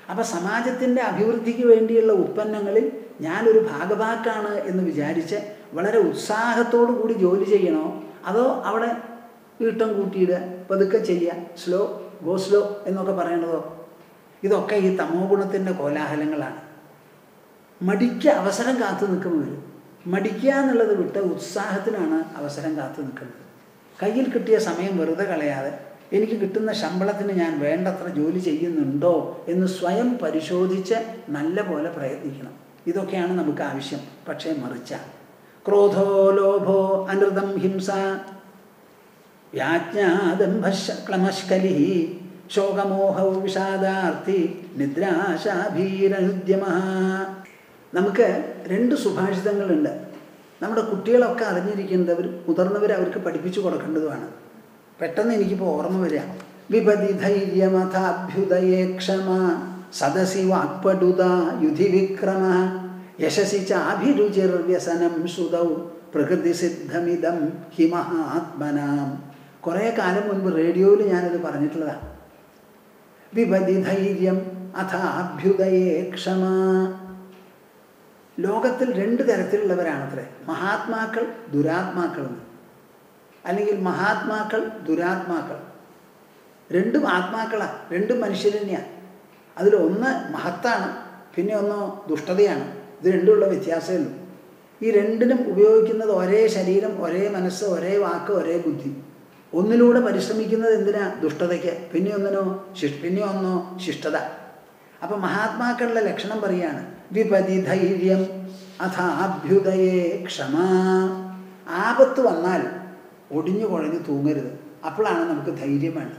അപ്പം സമാജത്തിൻ്റെ അഭിവൃദ്ധിക്ക് വേണ്ടിയുള്ള ഉത്പന്നങ്ങളിൽ ഞാനൊരു ഭാഗഭാക്കാണ് എന്ന് വിചാരിച്ച് വളരെ ഉത്സാഹത്തോടു കൂടി ജോലി ചെയ്യണോ അതോ അവിടെ ഈട്ടം കൂട്ടിയിടുക പതുക്കെ ചെയ്യുക സ്ലോ ഗോ സ്ലോ എന്നൊക്കെ പറയണതോ ഇതൊക്കെ ഈ തമോ ഗുണത്തിൻ്റെ കോലാഹലങ്ങളാണ് മടിക്ക് അവസരം കാത്തു നിൽക്കുന്നവർ മടിക്കുക എന്നുള്ളത് വിട്ട് ഉത്സാഹത്തിനാണ് അവസരം കാത്തു നിൽക്കുന്നത് കയ്യിൽ കിട്ടിയ സമയം വെറുതെ കളയാതെ എനിക്ക് കിട്ടുന്ന ശമ്പളത്തിന് ഞാൻ വേണ്ടത്ര ജോലി ചെയ്യുന്നുണ്ടോ എന്ന് സ്വയം പരിശോധിച്ച് നല്ല പോലെ പ്രയത്നിക്കണം ഇതൊക്കെയാണ് നമുക്ക് ആവശ്യം പക്ഷേ മറിച്ച ക്രോധോ ലോഭോ അനൃതം ഹിംസ വ്യാജ്ഞാദംഭശ ക്ലമഷ്കലി ശോകമോഹൗ വിഷാദാർത്ഥി നിദ്രാശാഭീരനുദ്യമ നമുക്ക് രണ്ട് സുഭാഷിതങ്ങളുണ്ട് നമ്മുടെ കുട്ടികളൊക്കെ അറിഞ്ഞിരിക്കുന്നത് അവർ മുതിർന്നവർ അവർക്ക് പഠിപ്പിച്ചു കൊടുക്കേണ്ടതുമാണ് പെട്ടെന്ന് എനിക്കിപ്പോൾ ഓർമ്മ വരിക വിപതി ധൈര്യമഥാഭ്യുദയേ ക്ഷമ സദസി വാക്പടുത യുധി വിക്രമ യശസി ചാഭിരുചിർവ്യസനം ശ്രുതൗ പ്രകൃതി സിദ്ധമിതം ഹി മഹാത്മനാം കുറേ കാലം മുൻപ് റേഡിയോയിൽ ഞാനത് പറഞ്ഞിട്ടുള്ളതാണ് വിപതി ധൈര്യം അഥാഭ്യുദയേ ക്ഷമ ലോകത്തിൽ രണ്ട് തരത്തിലുള്ളവരാണത്രേ മഹാത്മാക്കൾ ദുരാത്മാക്കൾ എന്ന് അല്ലെങ്കിൽ മഹാത്മാക്കൾ ദുരാത്മാക്കൾ രണ്ടും ആത്മാക്കളാണ് രണ്ടും മനുഷ്യർ തന്നെയാണ് അതിൽ ഒന്ന് മഹത്താണ് പിന്നെ ഒന്ന് ദുഷ്ടതയാണ് ഇത് രണ്ടുമുള്ള വ്യത്യാസമേ ഉള്ളൂ ഈ രണ്ടിനും ഉപയോഗിക്കുന്നത് ഒരേ ശരീരം ഒരേ മനസ്സ് ഒരേ വാക്ക് ഒരേ ബുദ്ധി ഒന്നിലൂടെ പരിശ്രമിക്കുന്നത് എന്തിനാ ദുഷ്ടതയ്ക്ക് പിന്നെ ഒന്നിനോ ശിഷ് പിന്നെ ഒന്നോ ശിഷ്ടത അപ്പം മഹാത്മാക്കളുടെ ലക്ഷണം പറയാണ് വിപതി ധൈര്യം അഥാഭ്യുദയേ ക്ഷമ ആപത്ത് വന്നാൽ ഒടിഞ്ഞു കുഴഞ്ഞു തൂങ്ങരുത് അപ്പോഴാണ് നമുക്ക് ധൈര്യം വേണ്ടത്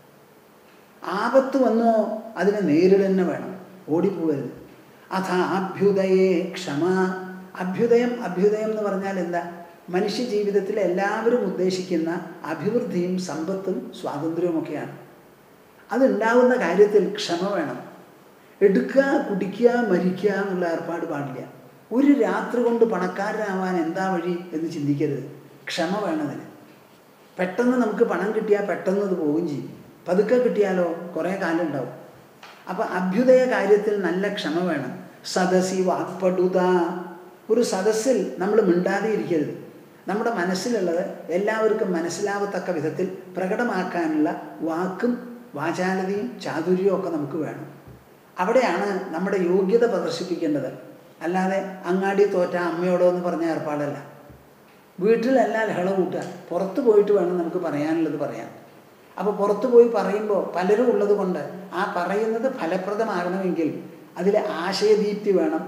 ആപത്ത് വന്നോ അതിനെ നേരിടന്നെ വേണം ഓടിപ്പോകരുത് അഥാഭ്യുദയേ ക്ഷമ അഭ്യുദയം അഭ്യുദയം എന്ന് പറഞ്ഞാൽ എന്താ മനുഷ്യ ജീവിതത്തിൽ എല്ലാവരും ഉദ്ദേശിക്കുന്ന അഭിവൃദ്ധിയും സമ്പത്തും സ്വാതന്ത്ര്യവുമൊക്കെയാണ് അതുണ്ടാവുന്ന കാര്യത്തിൽ ക്ഷമ വേണം എടുക്കുക കുടിക്കുക മരിക്കുക എന്നുള്ള ഏർപ്പാട് പാടില്ല ഒരു രാത്രി കൊണ്ട് പണക്കാരനാവാൻ എന്താ വഴി എന്ന് ചിന്തിക്കരുത് ക്ഷമ വേണതിന് പെട്ടെന്ന് നമുക്ക് പണം കിട്ടിയാൽ പെട്ടെന്ന് അത് പോവുകയും ചെയ്യും പതുക്കെ കിട്ടിയാലോ കുറേ കാലം ഉണ്ടാവും അപ്പം അഭ്യുദയ കാര്യത്തിൽ നല്ല ക്ഷമ വേണം സദസി വാക്പടുത ഒരു സദസ്സിൽ നമ്മൾ മിണ്ടാതെ ഇരിക്കരുത് നമ്മുടെ മനസ്സിലുള്ളത് എല്ലാവർക്കും മനസ്സിലാവത്തക്ക വിധത്തിൽ പ്രകടമാക്കാനുള്ള വാക്കും വാചാലതയും ചാതുര്യവും ഒക്കെ നമുക്ക് വേണം അവിടെയാണ് നമ്മുടെ യോഗ്യത പ്രദർശിപ്പിക്കേണ്ടത് അല്ലാതെ അങ്ങാടി തോറ്റ അമ്മയോടോ എന്ന് പറഞ്ഞ ഏർപ്പാടല്ല വീട്ടിലല്ല ലഹള കൂട്ടുക പുറത്ത് പോയിട്ട് വേണം നമുക്ക് പറയാനുള്ളത് പറയാൻ അപ്പോൾ പുറത്ത് പോയി പറയുമ്പോൾ പലരും ഉള്ളത് കൊണ്ട് ആ പറയുന്നത് ഫലപ്രദമാകണമെങ്കിൽ അതിൽ ആശയദീപ്തി വേണം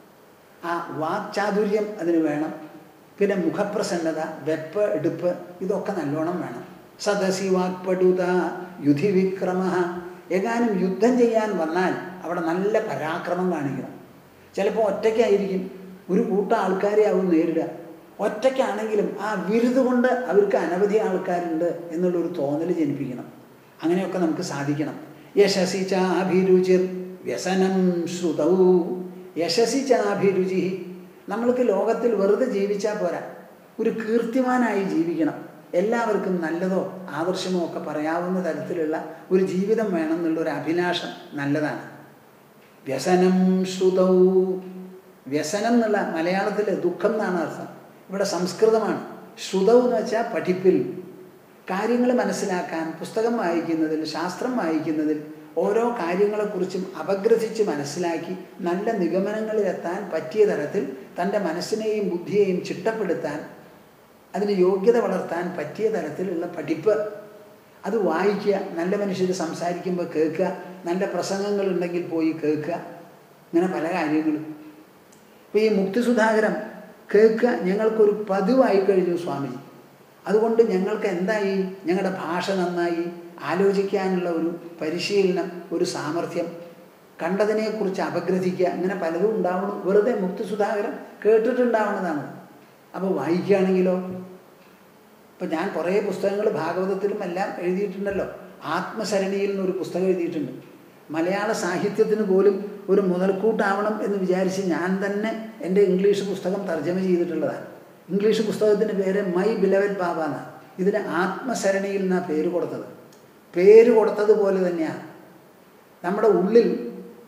ആ വാക്ചാതുര്യം അതിന് വേണം പിന്നെ മുഖപ്രസന്നത വെപ്പ് എടുപ്പ് ഇതൊക്കെ നല്ലോണം വേണം സദസി വാക്പടുത യുധി വിക്രമ എങ്ങാനും യുദ്ധം ചെയ്യാൻ വന്നാൽ അവിടെ നല്ല പരാക്രമം കാണിക്കണം ചിലപ്പോൾ ഒറ്റയ്ക്കായിരിക്കും ഒരു കൂട്ടം ആൾക്കാരെ ആവും നേരിടുക ഒറ്റയ്ക്കാണെങ്കിലും ആ വിരുത് കൊണ്ട് അവർക്ക് അനവധി ആൾക്കാരുണ്ട് എന്നുള്ളൊരു തോന്നൽ ജനിപ്പിക്കണം അങ്ങനെയൊക്കെ നമുക്ക് സാധിക്കണം യശസി ചാഭിരുചിർ വ്യസനം ശ്രുതൗ യശസി ചാഭിരുചി നമ്മൾക്ക് ലോകത്തിൽ വെറുതെ ജീവിച്ചാൽ പോരാ ഒരു കീർത്തിമാനായി ജീവിക്കണം എല്ലാവർക്കും നല്ലതോ ആദർശമോ ഒക്കെ പറയാവുന്ന തരത്തിലുള്ള ഒരു ജീവിതം വേണം എന്നുള്ളൊരു അഭിലാഷം നല്ലതാണ് വ്യസനം ശ്രുതൗ വ്യസനം എന്നുള്ള മലയാളത്തിൽ ദുഃഖം എന്നാണ് അർത്ഥം ഇവിടെ സംസ്കൃതമാണ് ശ്രുതൗ എന്ന് വെച്ചാൽ പഠിപ്പിൽ കാര്യങ്ങൾ മനസ്സിലാക്കാൻ പുസ്തകം വായിക്കുന്നതിൽ ശാസ്ത്രം വായിക്കുന്നതിൽ ഓരോ കാര്യങ്ങളെക്കുറിച്ചും അപഗ്രഥിച്ച് മനസ്സിലാക്കി നല്ല നിഗമനങ്ങളിലെത്താൻ പറ്റിയ തരത്തിൽ തൻ്റെ മനസ്സിനെയും ബുദ്ധിയെയും ചിട്ടപ്പെടുത്താൻ അതിന് യോഗ്യത വളർത്താൻ പറ്റിയ തരത്തിലുള്ള പഠിപ്പ് അത് വായിക്കുക നല്ല മനുഷ്യർ സംസാരിക്കുമ്പോൾ കേൾക്കുക നല്ല പ്രസംഗങ്ങൾ ഉണ്ടെങ്കിൽ പോയി കേൾക്കുക ഇങ്ങനെ പല കാര്യങ്ങളും ഇപ്പോൾ ഈ മുക്തിസുധാകരം കേൾക്കുക ഞങ്ങൾക്കൊരു പതിവായി കഴിഞ്ഞു സ്വാമിജി അതുകൊണ്ട് ഞങ്ങൾക്ക് എന്തായി ഞങ്ങളുടെ ഭാഷ നന്നായി ആലോചിക്കാനുള്ള ഒരു പരിശീലനം ഒരു സാമർഥ്യം കണ്ടതിനെക്കുറിച്ച് അപഗ്രഥിക്കുക അങ്ങനെ പലതും ഉണ്ടാവണം വെറുതെ മുക്തിസുധാകരം കേട്ടിട്ടുണ്ടാവുന്നതാണ് അപ്പോൾ വായിക്കുകയാണെങ്കിലോ ഇപ്പം ഞാൻ കുറേ പുസ്തകങ്ങൾ ഭാഗവതത്തിലും എല്ലാം എഴുതിയിട്ടുണ്ടല്ലോ ആത്മസരണിയിൽ നിന്നൊരു പുസ്തകം എഴുതിയിട്ടുണ്ട് മലയാള സാഹിത്യത്തിന് പോലും ഒരു മുതൽക്കൂട്ടാവണം എന്ന് വിചാരിച്ച് ഞാൻ തന്നെ എൻ്റെ ഇംഗ്ലീഷ് പുസ്തകം തർജ്ജമ ചെയ്തിട്ടുള്ളതാണ് ഇംഗ്ലീഷ് പുസ്തകത്തിൻ്റെ പേര് മൈ ബിലവറ്റ് ബാബ എന്നാണ് ഇതിന് ആത്മസരണിയിൽ നിന്നാണ് പേര് കൊടുത്തത് പേര് കൊടുത്തതുപോലെ തന്നെയാണ് നമ്മുടെ ഉള്ളിൽ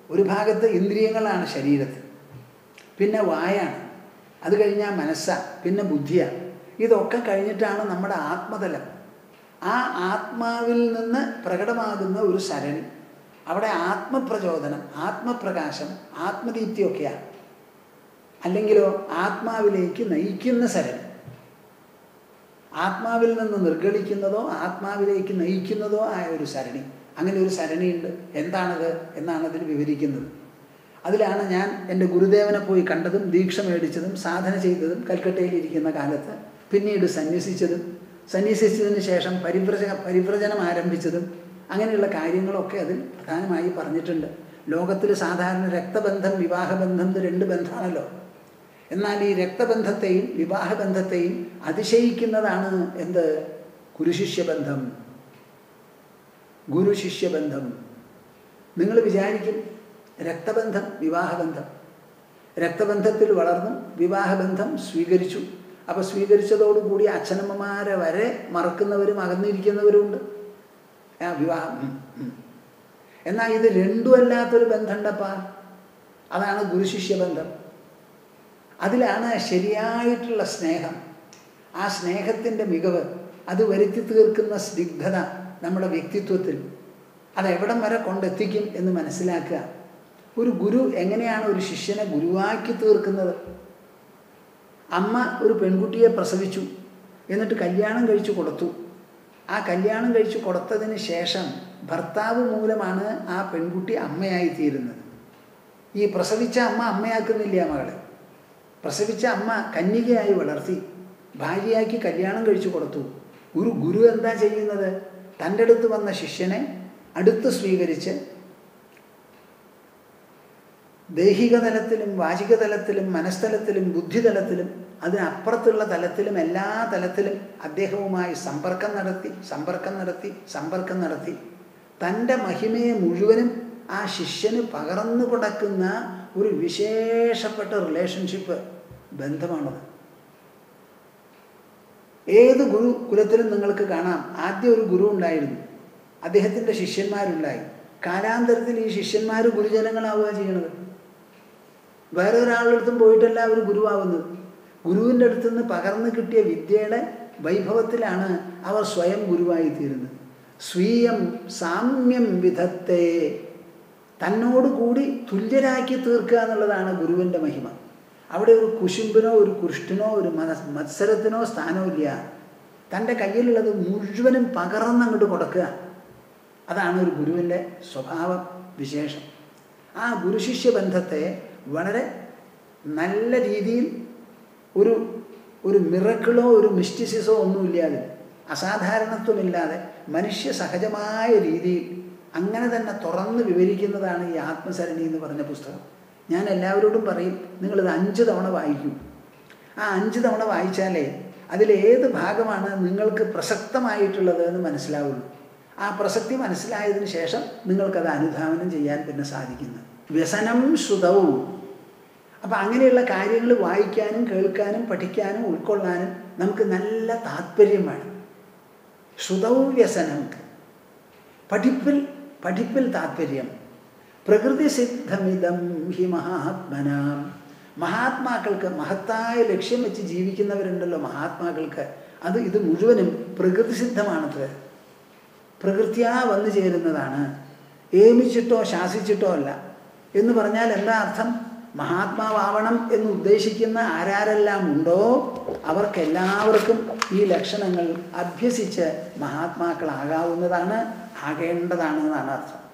ഒരു ഭാഗത്ത് ഇന്ദ്രിയങ്ങളാണ് ശരീരത്തിൽ പിന്നെ വായാണ് അത് കഴിഞ്ഞാൽ മനസ്സാണ് പിന്നെ ബുദ്ധിയാണ് ഇതൊക്കെ കഴിഞ്ഞിട്ടാണ് നമ്മുടെ ആത്മതലം ആ ആത്മാവിൽ നിന്ന് പ്രകടമാകുന്ന ഒരു സരണി അവിടെ ആത്മപ്രചോദനം ആത്മപ്രകാശം ആത്മദീപ്തിയൊക്കെയാണ് അല്ലെങ്കിലോ ആത്മാവിലേക്ക് നയിക്കുന്ന സരണി ആത്മാവിൽ നിന്ന് നിർഗളിക്കുന്നതോ ആത്മാവിലേക്ക് നയിക്കുന്നതോ ആയ ഒരു സരണി അങ്ങനെ ഒരു സരണിയുണ്ട് എന്താണത് എന്നാണ് അതിന് വിവരിക്കുന്നത് അതിലാണ് ഞാൻ എൻ്റെ ഗുരുദേവനെ പോയി കണ്ടതും ദീക്ഷ മേടിച്ചതും സാധന ചെയ്തതും കൽക്കട്ടയിൽ ഇരിക്കുന്ന കാലത്ത് പിന്നീട് സന്യസിച്ചതും സന്യസിച്ചതിന് ശേഷം പരിവ്രജ പരിവ്രജനം ആരംഭിച്ചതും അങ്ങനെയുള്ള കാര്യങ്ങളൊക്കെ അതിൽ പ്രധാനമായി പറഞ്ഞിട്ടുണ്ട് ലോകത്തിൽ സാധാരണ രക്തബന്ധം വിവാഹബന്ധം ഇത് രണ്ട് ബന്ധമാണല്ലോ എന്നാൽ ഈ രക്തബന്ധത്തെയും വിവാഹബന്ധത്തെയും അതിശയിക്കുന്നതാണ് എന്ത് ഗുരുശിഷ്യബന്ധം ഗുരുശിഷ്യബന്ധം നിങ്ങൾ വിചാരിക്കും രക്തബന്ധം വിവാഹബന്ധം രക്തബന്ധത്തിൽ വളർന്നു വിവാഹബന്ധം സ്വീകരിച്ചു അപ്പോൾ സ്വീകരിച്ചതോടുകൂടി അച്ഛനമ്മമാരെ വരെ മറക്കുന്നവരും അകന്നിരിക്കുന്നവരുമുണ്ട് ആ വിവാഹം ഉം, ഉം. എന്നാൽ ഇത് രണ്ടും അല്ലാത്തൊരു ബന്ധമുണ്ടപ്പാ അതാണ് ഗുരുശിഷ്യബന്ധം അതിലാണ് ശരിയായിട്ടുള്ള സ്നേഹം ആ സ്നേഹത്തിൻ്റെ മികവ് അത് വരുത്തി തീർക്കുന്ന സ്നിഗ്ധത നമ്മുടെ വ്യക്തിത്വത്തിൽ അത് എവിടം വരെ കൊണ്ടെത്തിക്കും എന്ന് മനസ്സിലാക്കുക ഒരു ഗുരു എങ്ങനെയാണ് ഒരു ശിഷ്യനെ ഗുരുവാക്കി തീർക്കുന്നത് അമ്മ ഒരു പെൺകുട്ടിയെ പ്രസവിച്ചു എന്നിട്ട് കല്യാണം കഴിച്ചു കൊടുത്തു ആ കല്യാണം കഴിച്ചു കൊടുത്തതിന് ശേഷം ഭർത്താവ് മൂലമാണ് ആ പെൺകുട്ടി അമ്മയായി തീരുന്നത് ഈ പ്രസവിച്ച അമ്മ അമ്മയാക്കുന്നില്ല മകളെ പ്രസവിച്ച അമ്മ കന്യകയായി വളർത്തി ഭാര്യയാക്കി കല്യാണം കഴിച്ചു കൊടുത്തു ഒരു ഗുരു എന്താ ചെയ്യുന്നത് തൻ്റെ അടുത്ത് വന്ന ശിഷ്യനെ അടുത്ത് സ്വീകരിച്ച് ദൈഹിക തലത്തിലും വാചിക തലത്തിലും മനസ്തലത്തിലും ബുദ്ധിതലത്തിലും അതിനപ്പുറത്തുള്ള തലത്തിലും എല്ലാ തലത്തിലും അദ്ദേഹവുമായി സമ്പർക്കം നടത്തി സമ്പർക്കം നടത്തി സമ്പർക്കം നടത്തി തൻ്റെ മഹിമയെ മുഴുവനും ആ ശിഷ്യന് പകർന്നു കൊടുക്കുന്ന ഒരു വിശേഷപ്പെട്ട റിലേഷൻഷിപ്പ് ബന്ധമാണത് ഏത് ഗുരു കുലത്തിലും നിങ്ങൾക്ക് കാണാം ആദ്യം ഒരു ഗുരു ഉണ്ടായിരുന്നു അദ്ദേഹത്തിൻ്റെ ശിഷ്യന്മാരുണ്ടായി കാലാന്തരത്തിൽ ഈ ശിഷ്യന്മാർ ഗുരുജനങ്ങളാവുക ചെയ്യണത് വേറെ ഒരാളുടെ അടുത്തും പോയിട്ടല്ല അവർ ഗുരുവാകുന്നത് ഗുരുവിൻ്റെ അടുത്ത് നിന്ന് പകർന്നു കിട്ടിയ വിദ്യയുടെ വൈഭവത്തിലാണ് അവർ സ്വയം ഗുരുവായി തീരുന്നത് സ്വീയം സാമ്യം വിധത്തെ തന്നോട് കൂടി തുല്യരാക്കി തീർക്കുക എന്നുള്ളതാണ് ഗുരുവിൻ്റെ മഹിമ അവിടെ ഒരു കുശുമ്പിനോ ഒരു കുഷ്ഠിനോ ഒരു മനസ് മത്സരത്തിനോ സ്ഥാനമില്ല തൻ്റെ കയ്യിലുള്ളത് മുഴുവനും പകർന്നങ്ങോട്ട് കൊടുക്കുക അതാണ് ഒരു ഗുരുവിൻ്റെ സ്വഭാവ വിശേഷം ആ ഗുരുശിഷ്യ ബന്ധത്തെ വളരെ നല്ല രീതിയിൽ ഒരു ഒരു മിറക്കിളോ ഒരു മിസ്റ്റിസിസോ ഒന്നുമില്ലാതെ അസാധാരണത്വമില്ലാതെ മനുഷ്യ സഹജമായ രീതിയിൽ അങ്ങനെ തന്നെ തുറന്ന് വിവരിക്കുന്നതാണ് ഈ ആത്മസരണി എന്ന് പറഞ്ഞ പുസ്തകം ഞാൻ എല്ലാവരോടും പറയും നിങ്ങളിത് അഞ്ച് തവണ വായിക്കൂ ആ അഞ്ച് തവണ വായിച്ചാലേ അതിലേത് ഭാഗമാണ് നിങ്ങൾക്ക് പ്രസക്തമായിട്ടുള്ളത് എന്ന് മനസ്സിലാവുള്ളൂ ആ പ്രസക്തി മനസ്സിലായതിനു ശേഷം നിങ്ങൾക്കത് അനുധാവനം ചെയ്യാൻ പിന്നെ സാധിക്കുന്നു വ്യസനം ശ്രുതവും അപ്പം അങ്ങനെയുള്ള കാര്യങ്ങൾ വായിക്കാനും കേൾക്കാനും പഠിക്കാനും ഉൾക്കൊള്ളാനും നമുക്ക് നല്ല താല്പര്യം വേണം ശ്രുതവും വ്യസനം പഠിപ്പിൽ പഠിപ്പിൽ താല്പര്യം പ്രകൃതി സിദ്ധമിതം ഹി മഹാത്മനാം മഹാത്മാക്കൾക്ക് മഹത്തായ ലക്ഷ്യം വെച്ച് ജീവിക്കുന്നവരുണ്ടല്ലോ മഹാത്മാക്കൾക്ക് അത് ഇത് മുഴുവനും പ്രകൃതി സിദ്ധമാണത് പ്രകൃതിയാ വന്നു ചേരുന്നതാണ് ഏമിച്ചിട്ടോ ശാസിച്ചിട്ടോ അല്ല എന്ന് പറഞ്ഞാൽ എന്താ അർത്ഥം മഹാത്മാവാവണം എന്ന് ഉദ്ദേശിക്കുന്ന ആരാരെല്ലാം ഉണ്ടോ അവർക്കെല്ലാവർക്കും ഈ ലക്ഷണങ്ങൾ അഭ്യസിച്ച് മഹാത്മാക്കളാകാവുന്നതാണ് ആകേണ്ടതാണ് എന്നാണ് അർത്ഥം